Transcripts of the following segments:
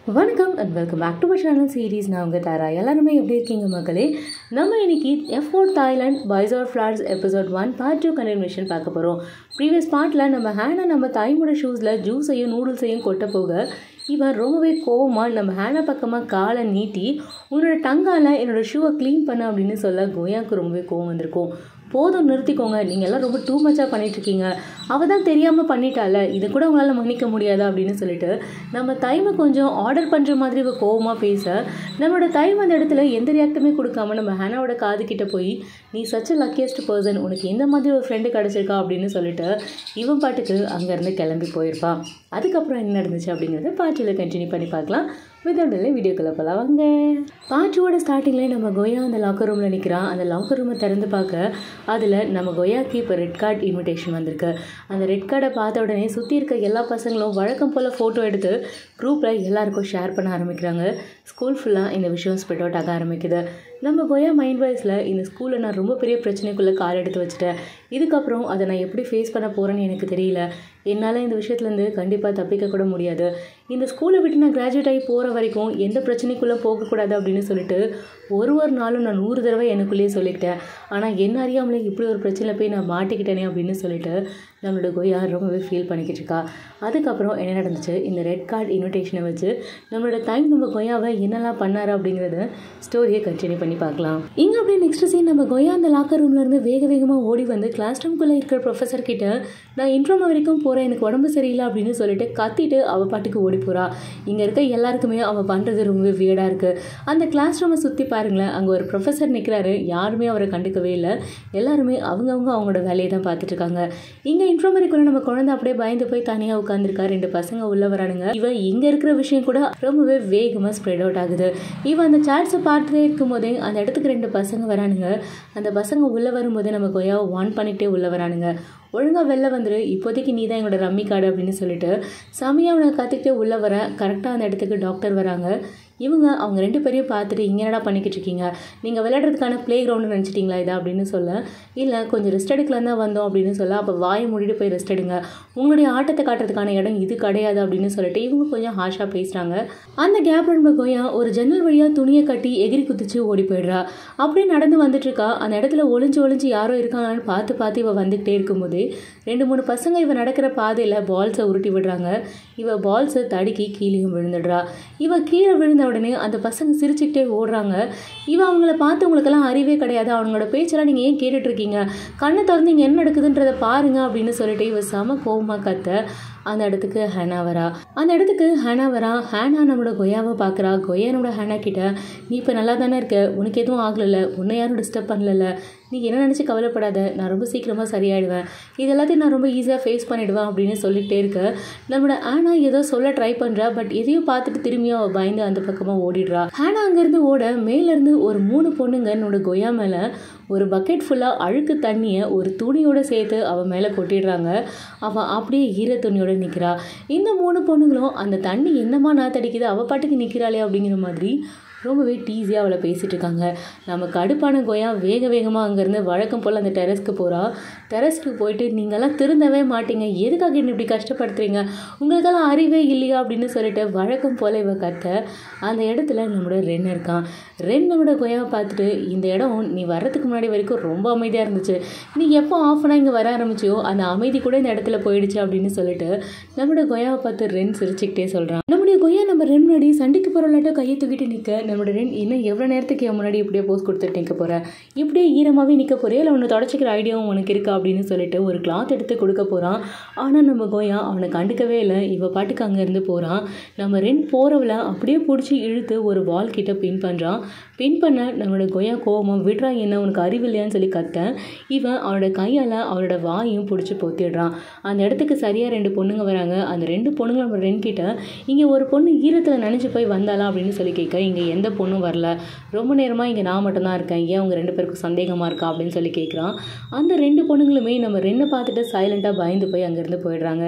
வணக்கம் and welcome back to our channel series நான் உங்கள் தாரா எல்லாருமே எப்படி இருக்கீங்க மக்களே நம்ம இன்னைக்கு F four Thailand boys are flats episode one part two continuation பார்க்க போகிறோம் ப்ரீவியஸ் பார்ட்டில் நம்ம ஹேனா நம்ம தாய்மோட ஷூஸில் ஜூஸையும் நூடுல்ஸையும் கொட்ட போக இவன் ரொம்பவே கோவமாக நம்ம ஹேனா பக்கமாக காலை நீட்டி உன்னோட டங்கால் என்னோட ஷூவை க்ளீன் பண்ண அப்படின்னு சொல்ல கோயாவுக்கு ரொம்பவே கோவம் வந்திருக்கும் போதும் நிறுத்திக்கோங்க நீங்கள் எல்லாம் ரொம்ப டூ மச்சாக பண்ணிகிட்ருக்கீங்க அவள் தான் தெரியாமல் பண்ணிட்டால இது கூட உங்களால் மன்னிக்க முடியாதா அப்படின்னு சொல்லிட்டு நம்ம தைமை கொஞ்சம் ஆர்டர் பண்ணுற மாதிரி இவ கோவமாக பேச நம்மளோட தைம் அந்த இடத்துல எந்த ரியாக்டுமே கொடுக்காம நம்ம ஹேனாவோட காது கிட்ட போய் நீ சச் லக்கியஸ்ட் பர்சன் உனக்கு எந்த மாதிரி ஒரு ஃப்ரெண்டு கிடச்சிருக்கா அப்படின்னு சொல்லிட்டு இவன் பாட்டுக்கு அங்கேருந்து கிளம்பி போயிருப்பான் அதுக்கப்புறம் என்ன நடந்துச்சு அப்படிங்கிறத பாட்டியில் கண்டினியூ பண்ணி பார்க்கலாம் விதவுட் வீடியோக்குள்ளே போகலாம் வாங்க பாட்டுவோட ஸ்டார்டிங்லேயே நம்ம கொய்யா அந்த லாக்கர் ரூமில் நிற்கிறான் அந்த லாக்கர் ரூமை திறந்து பார்க்க அதில் நம்ம கொய்யாக்கு இப்போ ரெட் கார்டு இன்விடேஷன் வந்திருக்கு அந்த ரெட் கார்டை பார்த்த உடனே சுற்றி இருக்க எல்லா பசங்களும் வழக்கம் போல் ஃபோட்டோ எடுத்து குரூப்பில் எல்லாருக்கும் ஷேர் பண்ண ஆரம்பிக்கிறாங்க ஸ்கூல் ஃபுல்லாக இந்த விஷயம் ஸ்ப்ரெட் அவுட் ஆக ஆரம்பிக்குது நம்ம கொய்யா மைண்ட் வாய்ஸில் இந்த ஸ்கூலில் நான் ரொம்ப பெரிய பிரச்சனைக்குள்ளே கால் எடுத்து வச்சுட்டேன் இதுக்கப்புறம் அதை நான் எப்படி ஃபேஸ் பண்ண போகிறேன்னு எனக்கு தெரியல என்னால் இந்த விஷயத்துலேருந்து கண்டிப்பாக தப்பிக்க கூட முடியாது இந்த ஸ்கூலை விட்டு நான் கிராஜுவேட் ஆகி போகிற வரைக்கும் எந்த பிரச்சனைக்குள்ளே போகக்கூடாது அப்படின்னு சொல்லிட்டு ஒரு ஒரு நாளும் நான் நூறு தடவை எனக்குள்ளேயே சொல்லிக்கிட்டேன் ஆனால் என்ன அறியாமலே இப்படி ஒரு பிரச்சனை போய் நான் மாட்டிக்கிட்டேனே அப்படின்னு சொல்லிட்டு நம்மளோட கொய்யா ரொம்பவே ஃபீல் பண்ணிக்கிட்டு இருக்கா அதுக்கப்புறம் என்ன நடந்துச்சு இந்த ரெட் கார்டு இன்விடேஷனை வச்சு நம்மளோட டைம் நம்ம கொய்யாவை என்னெல்லாம் பண்ணாரு அப்படிங்கிறத ஸ்டோரியை கண்டினியூ பண்ணி பார்க்கலாம் இங்கே அப்படியே நெக்ஸ்ட் சீன் நம்ம கொய்யா அந்த லாக்கர் ரூம்லேருந்து வேக வேகமாக ஓடி வந்து கிளாஸ் ரூம்குள்ளே இருக்கிற ப்ரொஃபஸர் கிட்ட நான் இன்ட்ரோமா வரைக்கும் போகிறேன் எனக்கு உடம்பு சரியில்லை அப்படின்னு சொல்லிட்டு கத்திட்டு அவள் பாட்டுக்கு ஓடி போகிறா இங்கே இருக்க எல்லாருக்குமே அவள் பண்ணுறது ரொம்பவே வியடாக இருக்குது அந்த கிளாஸ் ரூமை சுற்றி பாருங்களேன் அங்கே ஒரு ப்ரொஃபஸர் நிற்கிறாரு யாருமே அவரை கண்டுக்கவே இல்லை எல்லாருமே அவங்கவுங்க அவங்களோட வேலையை தான் பார்த்துட்டு இருக்காங்க இங்கே இன்ஃபர்மரிக்குள்ள நம்ம குழந்தை அப்படியே பயந்து போய் தனியாக உட்காந்துருக்கா ரெண்டு பசங்க உள்ள வரானுங்க இவன் இங்கே இருக்கிற விஷயம் கூட ரொம்பவே வேகமாக ஸ்ப்ரெட் அவுட் ஆகுது இவன் அந்த சாட்ஸை பார்த்துட்டே இருக்கும்போதே அந்த இடத்துக்கு ரெண்டு பசங்க வரானுங்க அந்த பசங்க உள்ளே வரும்போதே நம்ம கொய்யாவை வான் பண்ணிகிட்டே உள்ளே வரானுங்க ஒழுங்காக வெளில வந்துரு இப்போதைக்கு நீ தான் எங்களோட ரம்மி கார்டு அப்படின்னு சொல்லிட்டு சாமியாக அவனை கற்றுக்கிட்டே உள்ளே வர கரெக்டாக அந்த இடத்துக்கு டாக்டர் வராங்க இவங்க அவங்க ரெண்டு பேரையும் பார்த்துட்டு இங்கே என்னடா பண்ணிக்கிட்டு இருக்கீங்க நீங்கள் விளையாடுறதுக்கான ப்ளே கிரவுண்டு நினச்சிட்டிங்களா இதா அப்படின்னு சொல்ல இல்லை கொஞ்சம் ரெஸ்ட் எடுக்கலாம் தான் வந்தோம் அப்படின்னு சொல்ல அப்போ வாயை மூடிட்டு போய் ரெஸ்ட் எடுங்க உங்களுடைய ஆட்டத்தை காட்டுறதுக்கான இடம் இது கிடையாது அப்படின்னு சொல்லிட்டு இவங்க கொஞ்சம் ஹாஷாக பேசுகிறாங்க அந்த கேப் நம்ம கோயா ஒரு ஜன்னல் வழியாக துணியை கட்டி எகிரி குதிச்சு ஓடி போயிடுறா அப்படியே நடந்து வந்துட்டு இருக்கா அந்த இடத்துல ஒளிஞ்சு ஒளிஞ்சு யாரோ இருக்காங்கன்னு பார்த்து பார்த்து இவ வந்துக்கிட்டே இருக்கும்போது ரெண்டு மூணு பசங்க இவ நடக்கிற பாதையில் பால்ஸை உருட்டி விடுறாங்க இவ பால்ஸை தடுக்கி கீழேயும் விழுந்துடுறா இவ கீழே விழுந்த உடனே அந்த பசங்க சிரிச்சுக்கிட்டே ஓடுறாங்க இவ அவங்கள பார்த்து உங்களுக்கெல்லாம் அறிவே கிடையாது அவங்களோட பேச்செல்லாம் நீங்கள் ஏன் கேட்டுட்ருக்கீங்க கண்ணை திறந்து இங்கே என்ன நடக்குதுன்றதை பாருங்க அப்படின்னு சொல்லிட்டு இவ செம கோவமாக கத்த அந்த இடத்துக்கு ஹேனா வரா அந்த இடத்துக்கு ஹேனா வரா ஹேனா நம்மளோட கொய்யாவை பார்க்குறா கொய்யா நம்மளோட ஹேனா கிட்ட நீ இப்போ நல்லா தானே இருக்க உனக்கு எதுவும் ஆகலைல்ல உன்னை யாரும் டிஸ்டர்ப் பண்ணல நீ என்ன நினச்சி கவலைப்படாத நான் ரொம்ப சீக்கிரமாக சரியாயிடுவேன் இது எல்லாத்தையும் நான் ரொம்ப ஈஸியாக ஃபேஸ் பண்ணிடுவேன் அப்படின்னு சொல்லிகிட்டே இருக்க நம்மளோட ஆனா ஏதோ சொல்ல ட்ரை பண்ணுறா பட் எதையும் பார்த்துட்டு திரும்பியும் அவள் பயந்து அந்த பக்கமாக ஓடிடுறா ஹேனா அங்கேருந்து ஓட மேலேருந்து ஒரு மூணு பொண்ணுங்க என்னோட கொய்யா மேலே ஒரு பக்கெட் ஃபுல்லாக அழுக்கு தண்ணியை ஒரு துணியோடு சேர்த்து அவள் மேலே கொட்டிடுறாங்க அவள் அப்படியே ஈர துணியோட நிற்கிறா இந்த மூணு பொண்ணுங்களும் அந்த தண்ணி என்னமா நாத்தடிக்குது அவள் பாட்டுக்கு நிற்கிறாளே அப்படிங்கிற மாதிரி ரொம்பவே டீஸியாக அவளை பேசிகிட்டு இருக்காங்க நம்ம கடுப்பான கோயா வேக வேகமாக அங்கேருந்து வழக்கம் போல் அந்த டெரஸ்க்கு போகிறா டெரஸ்க்கு போயிட்டு நீங்கள்லாம் திருந்தவே மாட்டீங்க எதுக்காக என்ன இப்படி கஷ்டப்படுத்துறீங்க உங்களுக்கெல்லாம் அறிவே இல்லையா அப்படின்னு சொல்லிட்டு வழக்கம் போல் இவ கத்த அந்த இடத்துல நம்மளோட ரென் இருக்கான் ரென் நம்மளோட கொயாவை பார்த்துட்டு இந்த இடம் நீ வர்றதுக்கு முன்னாடி வரைக்கும் ரொம்ப அமைதியாக இருந்துச்சு நீ எப்போ ஆஃப் பண்ணால் இங்கே வர ஆரம்பிச்சியோ அந்த அமைதி கூட இந்த இடத்துல போயிடுச்சு அப்படின்னு சொல்லிட்டு நம்மளோட கொயாவை பார்த்து ரென் சிரிச்சுக்கிட்டே சொல்கிறான் நம்முடைய கொய்யா நம்ம ரென் முன்னாடி சண்டைக்கு போகிறவளாட்டம் கையை தூக்கிட்டு நிற்க நம்மளோட ரென் இன்னும் எவ்வளோ நேரத்துக்கு என் முன்னாடி இப்படியே போஸ்ட் கொடுத்துட்டு நிற்க போகிறேன் இப்படியே ஈரமாகவே நிற்க போகிறேன் இல்லை ஒன்று தொடச்சிக்கிற ஐடியாவும் உனக்கு இருக்கா அப்படின்னு சொல்லிட்டு ஒரு கிளாத் எடுத்து கொடுக்க போகிறான் ஆனால் நம்ம கோயா அவனை கண்டுக்கவே இல்லை இவ பாட்டுக்கு அங்கேருந்து போகிறான் நம்ம ரெண்டு போகிறவள அப்படியே பிடிச்சி இழுத்து ஒரு வால் கிட்ட பின் பண்ணுறான் பின் பண்ண நம்மளோட கொய்யா கோவம் விடுறா என்ன உனக்கு அறிவு இல்லையான்னு சொல்லி கத்த இவன் அவனோட கையால் அவளோட வாயும் பிடிச்சி பொத்திடுறான் அந்த இடத்துக்கு சரியாக ரெண்டு பொண்ணுங்க வராங்க அந்த ரெண்டு பொண்ணுங்க நம்ம ரெண்டு கிட்ட இங்கே ஒரு பொண்ணு ஈரத்தில் நினச்சி போய் வந்தாளா அப்படின்னு சொல்லி கேட்க இங்கே எந்த பொண்ணும் வரல ரொம்ப நேரமாக இங்கே நான் மட்டும்தான் இருக்கேன் ஏன் உங்கள் ரெண்டு பேருக்கும் சந்தேகமாக இருக்கா அப்படின்னு சொல்லி கேட்குறான் அந்த ரெண்டு பொண்ணுங்களுமே நம்ம ரெண்டை பார்த்துட்டு சைலண்ட்டாக பயந்து போய் அங்கேருந்து போயிடுறாங்க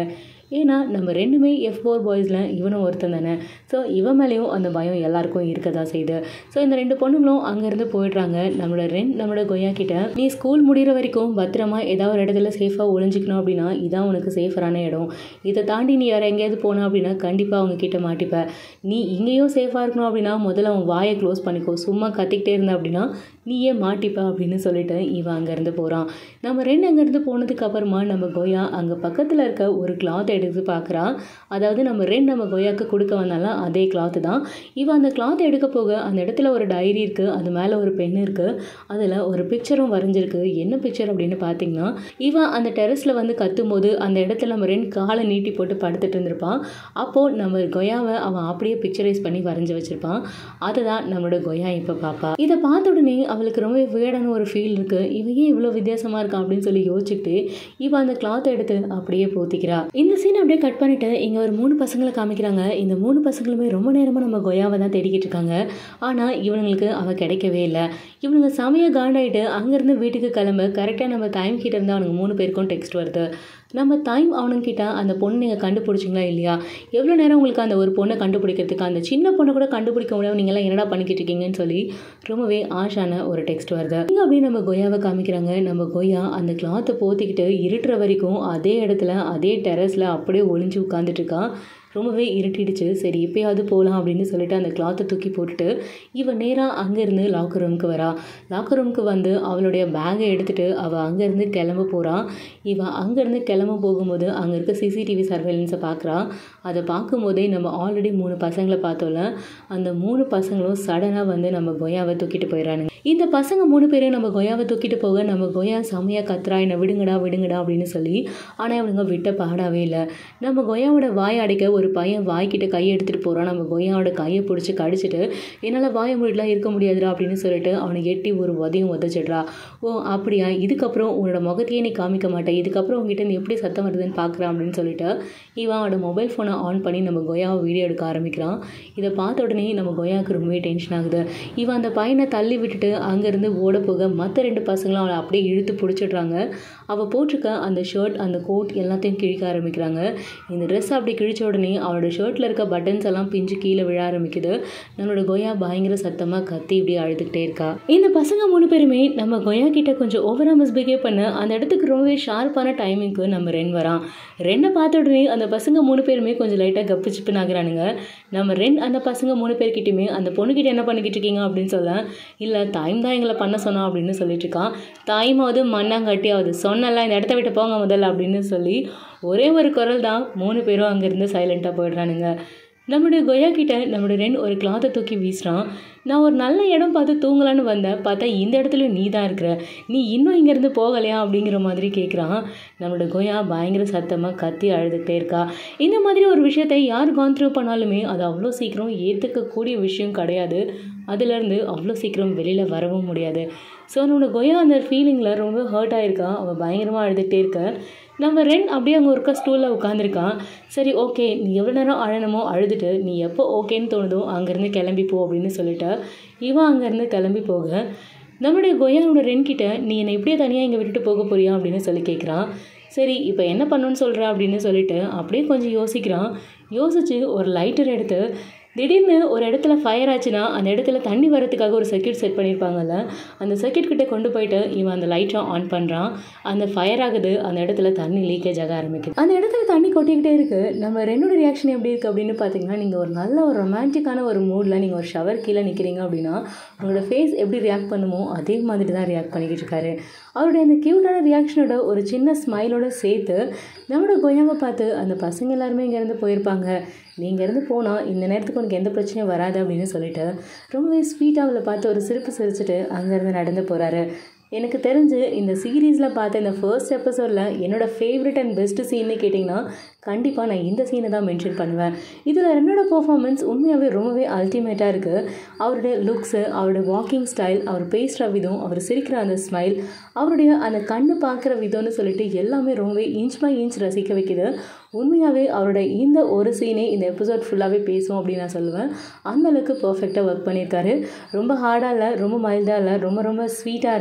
ஏன்னா நம்ம ரெண்டுமே எஃப் ஃபோர் பாய்ஸில் இவனும் ஒருத்தன் தானே ஸோ இவன் மேலேயும் அந்த பயம் எல்லாருக்கும் இருக்க தான் செய்யுது ஸோ இந்த ரெண்டு பொண்ணுங்களும் அங்கேருந்து போயிடுறாங்க நம்மளோட ரென் நம்மளோட கொய்யா கிட்ட நீ ஸ்கூல் முடிகிற வரைக்கும் பத்திரமா ஏதாவது ஒரு இடத்துல சேஃபாக ஒளிஞ்சிக்கணும் அப்படின்னா இதான் உனக்கு சேஃபரான இடம் இதை தாண்டி நீ வேறு எங்கேயாவது போன அப்படின்னா கண்டிப்பாக அவங்க கிட்ட மாட்டிப்ப நீ இங்கேயும் சேஃபாக இருக்கணும் அப்படின்னா முதல்ல அவன் வாயை க்ளோஸ் பண்ணிக்கோ சும்மா கத்திக்கிட்டே இருந்த அப்படின்னா நீயே மாட்டிப்ப அப்படின்னு சொல்லிட்டு இவன் அங்கேருந்து போகிறான் நம்ம ரெண்டு அங்கேருந்து போனதுக்கு அப்புறமா நம்ம கொய்யா அங்கே பக்கத்தில் இருக்க ஒரு கிளாத் எடுத்து பார்க்குறா அதாவது நம்ம ரெண்டு நம்ம கொய்யாக்கு கொடுக்க வந்தாலும் அதே கிளாத்து தான் இவன் அந்த கிளாத் எடுக்க போக அந்த இடத்துல ஒரு டைரி இருக்குது அது மேலே ஒரு பென் இருக்குது அதில் ஒரு பிக்சரும் வரைஞ்சிருக்கு என்ன பிக்சர் அப்படின்னு பார்த்தீங்கன்னா இவன் அந்த டெரஸில் வந்து கத்தும்போது அந்த இடத்துல நம்ம ரெண்டு காலை நீட்டி போட்டு படுத்துட்டு இருந்திருப்பான் அப்போது நம்ம கொய்யாவை அவன் அப்படியே பிக்சரைஸ் பண்ணி வரைஞ்சி வச்சிருப்பான் அதை தான் நம்மளோட கொய்யா இப்போ பாப்பா இதை பார்த்த உடனே அவளுக்கு ரொம்ப வியர்டான ஒரு ஃபீல் இருக்குது இவன் ஏன் இவ்வளோ வித்தியாசமாக இருக்கான் அப்படின்னு சொல்லி யோசிச்சுட்டு இவன் அந்த கிளாத்தை எடுத்து அப்படியே போத்திக்கிறா இந்த சீன் அப்படியே கட் பண்ணிட்டு இங்கே ஒரு மூணு பசங்களை காமிக்கிறாங்க இந்த மூணு பசங்களுமே ரொம்ப நேரமாக நம்ம கொய்யாவை தான் தேடிக்கிட்டு இருக்காங்க ஆனால் இவனுங்களுக்கு அவள் கிடைக்கவே இல்லை இவனுங்க செமையாக காண்டாயிட்டு அங்கேருந்து வீட்டுக்கு கிளம்ப கரெக்டாக நம்ம டைம் கிட்ட இருந்து அவனுக்கு மூணு பேருக்கும் டெக்ஸ்ட் வருது நம்ம டைம் அவனுங்கிட்ட அந்த பொண்ணு நீங்கள் கண்டுபிடிச்சிங்களா இல்லையா எவ்வளோ நேரம் உங்களுக்கு அந்த ஒரு பொண்ணை கண்டுபிடிக்கிறதுக்கு அந்த சின்ன பொண்ணை கூட கண்டுபிடிக்க முடியாமல் நீங்களாம் என்னடா பண்ணிக்கிட்டு இருக்கீங்கன்னு சொல்லி ரொம்பவே ஆஷான ஒரு டெக்ஸ்ட் வருது இங்கே அப்படியே நம்ம கொய்யாவை காமிக்கிறாங்க நம்ம கொய்யா அந்த கிளாத்தை போத்திக்கிட்டு இருட்டுற வரைக்கும் அதே இடத்துல அதே டெரஸில் அப்படியே ஒளிஞ்சு உட்காந்துட்டு இருக்கான் ரொம்பவே இருட்டிடுச்சு சரி இப்போயாவது போகலாம் அப்படின்னு சொல்லிட்டு அந்த கிளாத்தை தூக்கி போட்டுட்டு இவன் நேராக அங்கேருந்து லாக்கர் ரூமுக்கு வரா லாக்கர் ரூமுக்கு வந்து அவளுடைய பேகை எடுத்துகிட்டு அவள் அங்கேருந்து கிளம்ப போகிறான் இவன் அங்கேருந்து கிளம்ப போகும்போது அங்கே இருக்க சிசிடிவி சர்வேலன்ஸை பார்க்குறா அதை பார்க்கும்போதே நம்ம ஆல்ரெடி மூணு பசங்களை பார்த்தோம்ல அந்த மூணு பசங்களும் சடனாக வந்து நம்ம கொய்யாவை தூக்கிட்டு போயிடறானுங்க இந்த பசங்க மூணு பேரும் நம்ம கொய்யாவை தூக்கிட்டு போக நம்ம கொய்யா செமையாக கத்துறா என்னை விடுங்கடா விடுங்கடா அப்படின்னு சொல்லி ஆனால் இவனுங்க விட்ட பாடாவே இல்லை நம்ம கொய்யாவோட வாய் அடைக்க ஒரு பையன் வாய்க்கிட்ட கையை எடுத்துகிட்டு போகிறான் நம்ம கொய்யாவோட கையை பிடிச்சி கடிச்சிட்டு என்னால் வாய முடியலாம் இருக்க முடியாதுடா அப்படின்னு சொல்லிட்டு அவனை எட்டி ஒரு உதயம் உதச்சிடுறா ஓ அப்படியா இதுக்கப்புறம் உன்னோட முகத்தையே நீ காமிக்க மாட்டேன் இதுக்கப்புறம் உங்ககிட்ட நீ எப்படி சத்தம் வருதுன்னு பார்க்குறான் அப்படின்னு சொல்லிட்டு இவன் அவனோட மொபைல் ஃபோனை ஆன் பண்ணி நம்ம கொய்யாவை வீடியோ எடுக்க ஆரம்பிக்கிறான் இதை பார்த்த உடனே நம்ம கொய்யாவுக்கு ரொம்பவே டென்ஷன் ஆகுது இவன் அந்த பையனை தள்ளி விட்டுட்டு அங்கேருந்து ஓட போக மற்ற ரெண்டு பசங்களும் அவளை அப்படியே இழுத்து பிடிச்சிடுறாங்க அவள் போட்டிருக்க அந்த ஷர்ட் அந்த கோட் எல்லாத்தையும் கிழிக்க ஆரம்பிக்கிறாங்க இந்த ட்ரெஸ் அப்படி கிழிச்ச உடனே அவளோட ஷர்ட்டில் இருக்க பட்டன்ஸ் எல்லாம் பிஞ்சு கீழே விழ ஆரம்பிக்குது நம்மளோட கொய்யா பயங்கர சத்தமாக கத்தி இப்படி அழுதுகிட்டே இருக்கா இந்த பசங்க மூணு பேருமே நம்ம கொய்யா கிட்ட கொஞ்சம் ஓவரா மிஸ்பிஹேவ் பண்ண அந்த இடத்துக்கு ரொம்பவே ஷார்ப்பான டைமிங்க்கு நம்ம ரென் வரான் ரென்னை பார்த்த உடனே அந்த பசங்க மூணு பேருமே கொஞ்சம் லைட்டாக கப்பு சிப்புன்னு ஆகுறானுங்க நம்ம ரென் அந்த பசங்க மூணு பேர்கிட்டயுமே அந்த பொண்ணுக்கிட்ட என்ன பண்ணிக்கிட்டு இருக்கீங்க அப்படின்னு சொல்ல இல்லை டைம் தான் எங்களை பண்ண சொன்னா அப்படின்னு சொல்லிட்டு இருக்கான் டைமாவது மண்ணாங்கட்டியாவது சொன்னல இந்த இடத்த விட்டு போங்க முதல்ல அப்படின்னு சொல்லி ஒரே ஒரு குரல் தான் மூணு பேரும் அங்கேருந்து சைலண்ட்டாக போயிடுறானுங்க நம்மளுடைய கொய்யா கிட்ட நம்மளுடைய ரெண்டு ஒரு கிளாத்தை தூக்கி வீசுகிறான் நான் ஒரு நல்ல இடம் பார்த்து தூங்கலான்னு வந்தேன் பார்த்தா இந்த இடத்துல நீ தான் இருக்கிற நீ இன்னும் இங்கேருந்து போகலையா அப்படிங்கிற மாதிரி கேட்குறான் நம்மளோட கொய்யா பயங்கர சத்தமாக கத்தி அழுதுகிட்டே இருக்கா இந்த மாதிரி ஒரு விஷயத்தை யார் கான் த்ரூ பண்ணாலுமே அது அவ்வளோ சீக்கிரம் ஏற்றுக்கக்கூடிய விஷயம் கிடையாது அதுலேருந்து அவ்வளோ சீக்கிரம் வெளியில் வரவும் முடியாது ஸோ நம்மளோட கொய்யா அந்த ஃபீலிங்கில் ரொம்ப ஹர்ட் ஆகிருக்கா அவள் பயங்கரமாக அழுதுகிட்டே இருக்க நம்ம ரென் அப்படியே அங்கே இருக்க ஸ்டூலில் உட்காந்துருக்கான் சரி ஓகே நீ எவ்வளோ நேரம் அழணுமோ அழுதுட்டு நீ எப்போ ஓகேன்னு தோணுதோ அங்கேருந்து கிளம்பி போ அப்படின்னு சொல்லிட்டு இவன் அங்கேருந்து கிளம்பி போக நம்மளுடைய கொய்யானோட ரென் கிட்ட நீ என்னை இப்படியே தனியாக இங்கே விட்டுட்டு போக போறியா அப்படின்னு சொல்லி கேட்குறான் சரி இப்போ என்ன பண்ணணும்னு சொல்கிற அப்படின்னு சொல்லிட்டு அப்படியே கொஞ்சம் யோசிக்கிறான் யோசிச்சு ஒரு லைட்டர் எடுத்து திடீர்னு ஒரு இடத்துல ஃபயர் ஆச்சுன்னா அந்த இடத்துல தண்ணி வரதுக்காக ஒரு சர்க்கியூட் செட் பண்ணியிருப்பாங்கல்ல அந்த சர்க்கியூட் கிட்ட கொண்டு போயிட்டு இவன் அந்த லைட்டை ஆன் பண்ணுறான் அந்த ஃபயர் ஆகுது அந்த இடத்துல தண்ணி லீக்கேஜ் ஆக ஆரம்பிக்குது அந்த இடத்துல தண்ணி கொட்டிக்கிட்டே இருக்கு நம்ம ரெண்டோட ரியாக்ஷன் எப்படி இருக்குது அப்படின்னு பார்த்தீங்கன்னா நீங்கள் ஒரு நல்ல ஒரு ரொமான்டிக்கான ஒரு மூடில் நீங்கள் ஒரு ஷவர் கீழே நிற்கிறீங்க அப்படின்னா உங்களோட ஃபேஸ் எப்படி ரியாக்ட் பண்ணுமோ அதே மாதிரி தான் ரியாக்ட் பண்ணிக்கிட்டு இருக்காரு அவருடைய அந்த க்யூட்டான ரியாக்ஷனோட ஒரு சின்ன ஸ்மைலோட சேர்த்து நம்மளோட கொய்யாவை பார்த்து அந்த பசங்க எல்லாருமே இங்கேருந்து போயிருப்பாங்க நீ இங்கேருந்து போனால் இந்த நேரத்துக்கு உனக்கு எந்த பிரச்சனையும் வராது அப்படின்னு சொல்லிட்டு ரொம்பவே ஸ்வீட்டாக அவளை பார்த்து ஒரு சிரிப்பு சிரிச்சுட்டு அங்கேருந்து நடந்து போகிறாரு எனக்கு தெரிஞ்சு இந்த சீரீஸில் பார்த்த இந்த ஃபர்ஸ்ட் எபிசோடில் என்னோட ஃபேவரட் அண்ட் பெஸ்ட் சீன்னு கேட்டிங்கன்னா கண்டிப்பாக நான் இந்த சீனை தான் மென்ஷன் பண்ணுவேன் இதில் என்னோட பெர்ஃபார்மன்ஸ் உண்மையாகவே ரொம்பவே அல்டிமேட்டாக இருக்குது அவருடைய லுக்ஸு அவருடைய வாக்கிங் ஸ்டைல் அவர் பேசுகிற விதம் அவர் சிரிக்கிற அந்த ஸ்மைல் அவருடைய அந்த கண்ணு பார்க்குற விதம்னு சொல்லிட்டு எல்லாமே ரொம்பவே இன்ச் பை இன்ச் ரசிக்க வைக்குது உண்மையாகவே அவரோட இந்த ஒரு சீனே இந்த எபிசோட் ஃபுல்லாகவே பேசும் அப்படின்னு நான் சொல்லுவேன் அந்த அளவுக்கு பர்ஃபெக்டாக ஒர்க் பண்ணியிருக்காரு ரொம்ப ஹார்டாக இல்லை ரொம்ப மைல்டாக இல்லை ரொம்ப ரொம்ப ஸ்வீட்டாக இருக்குது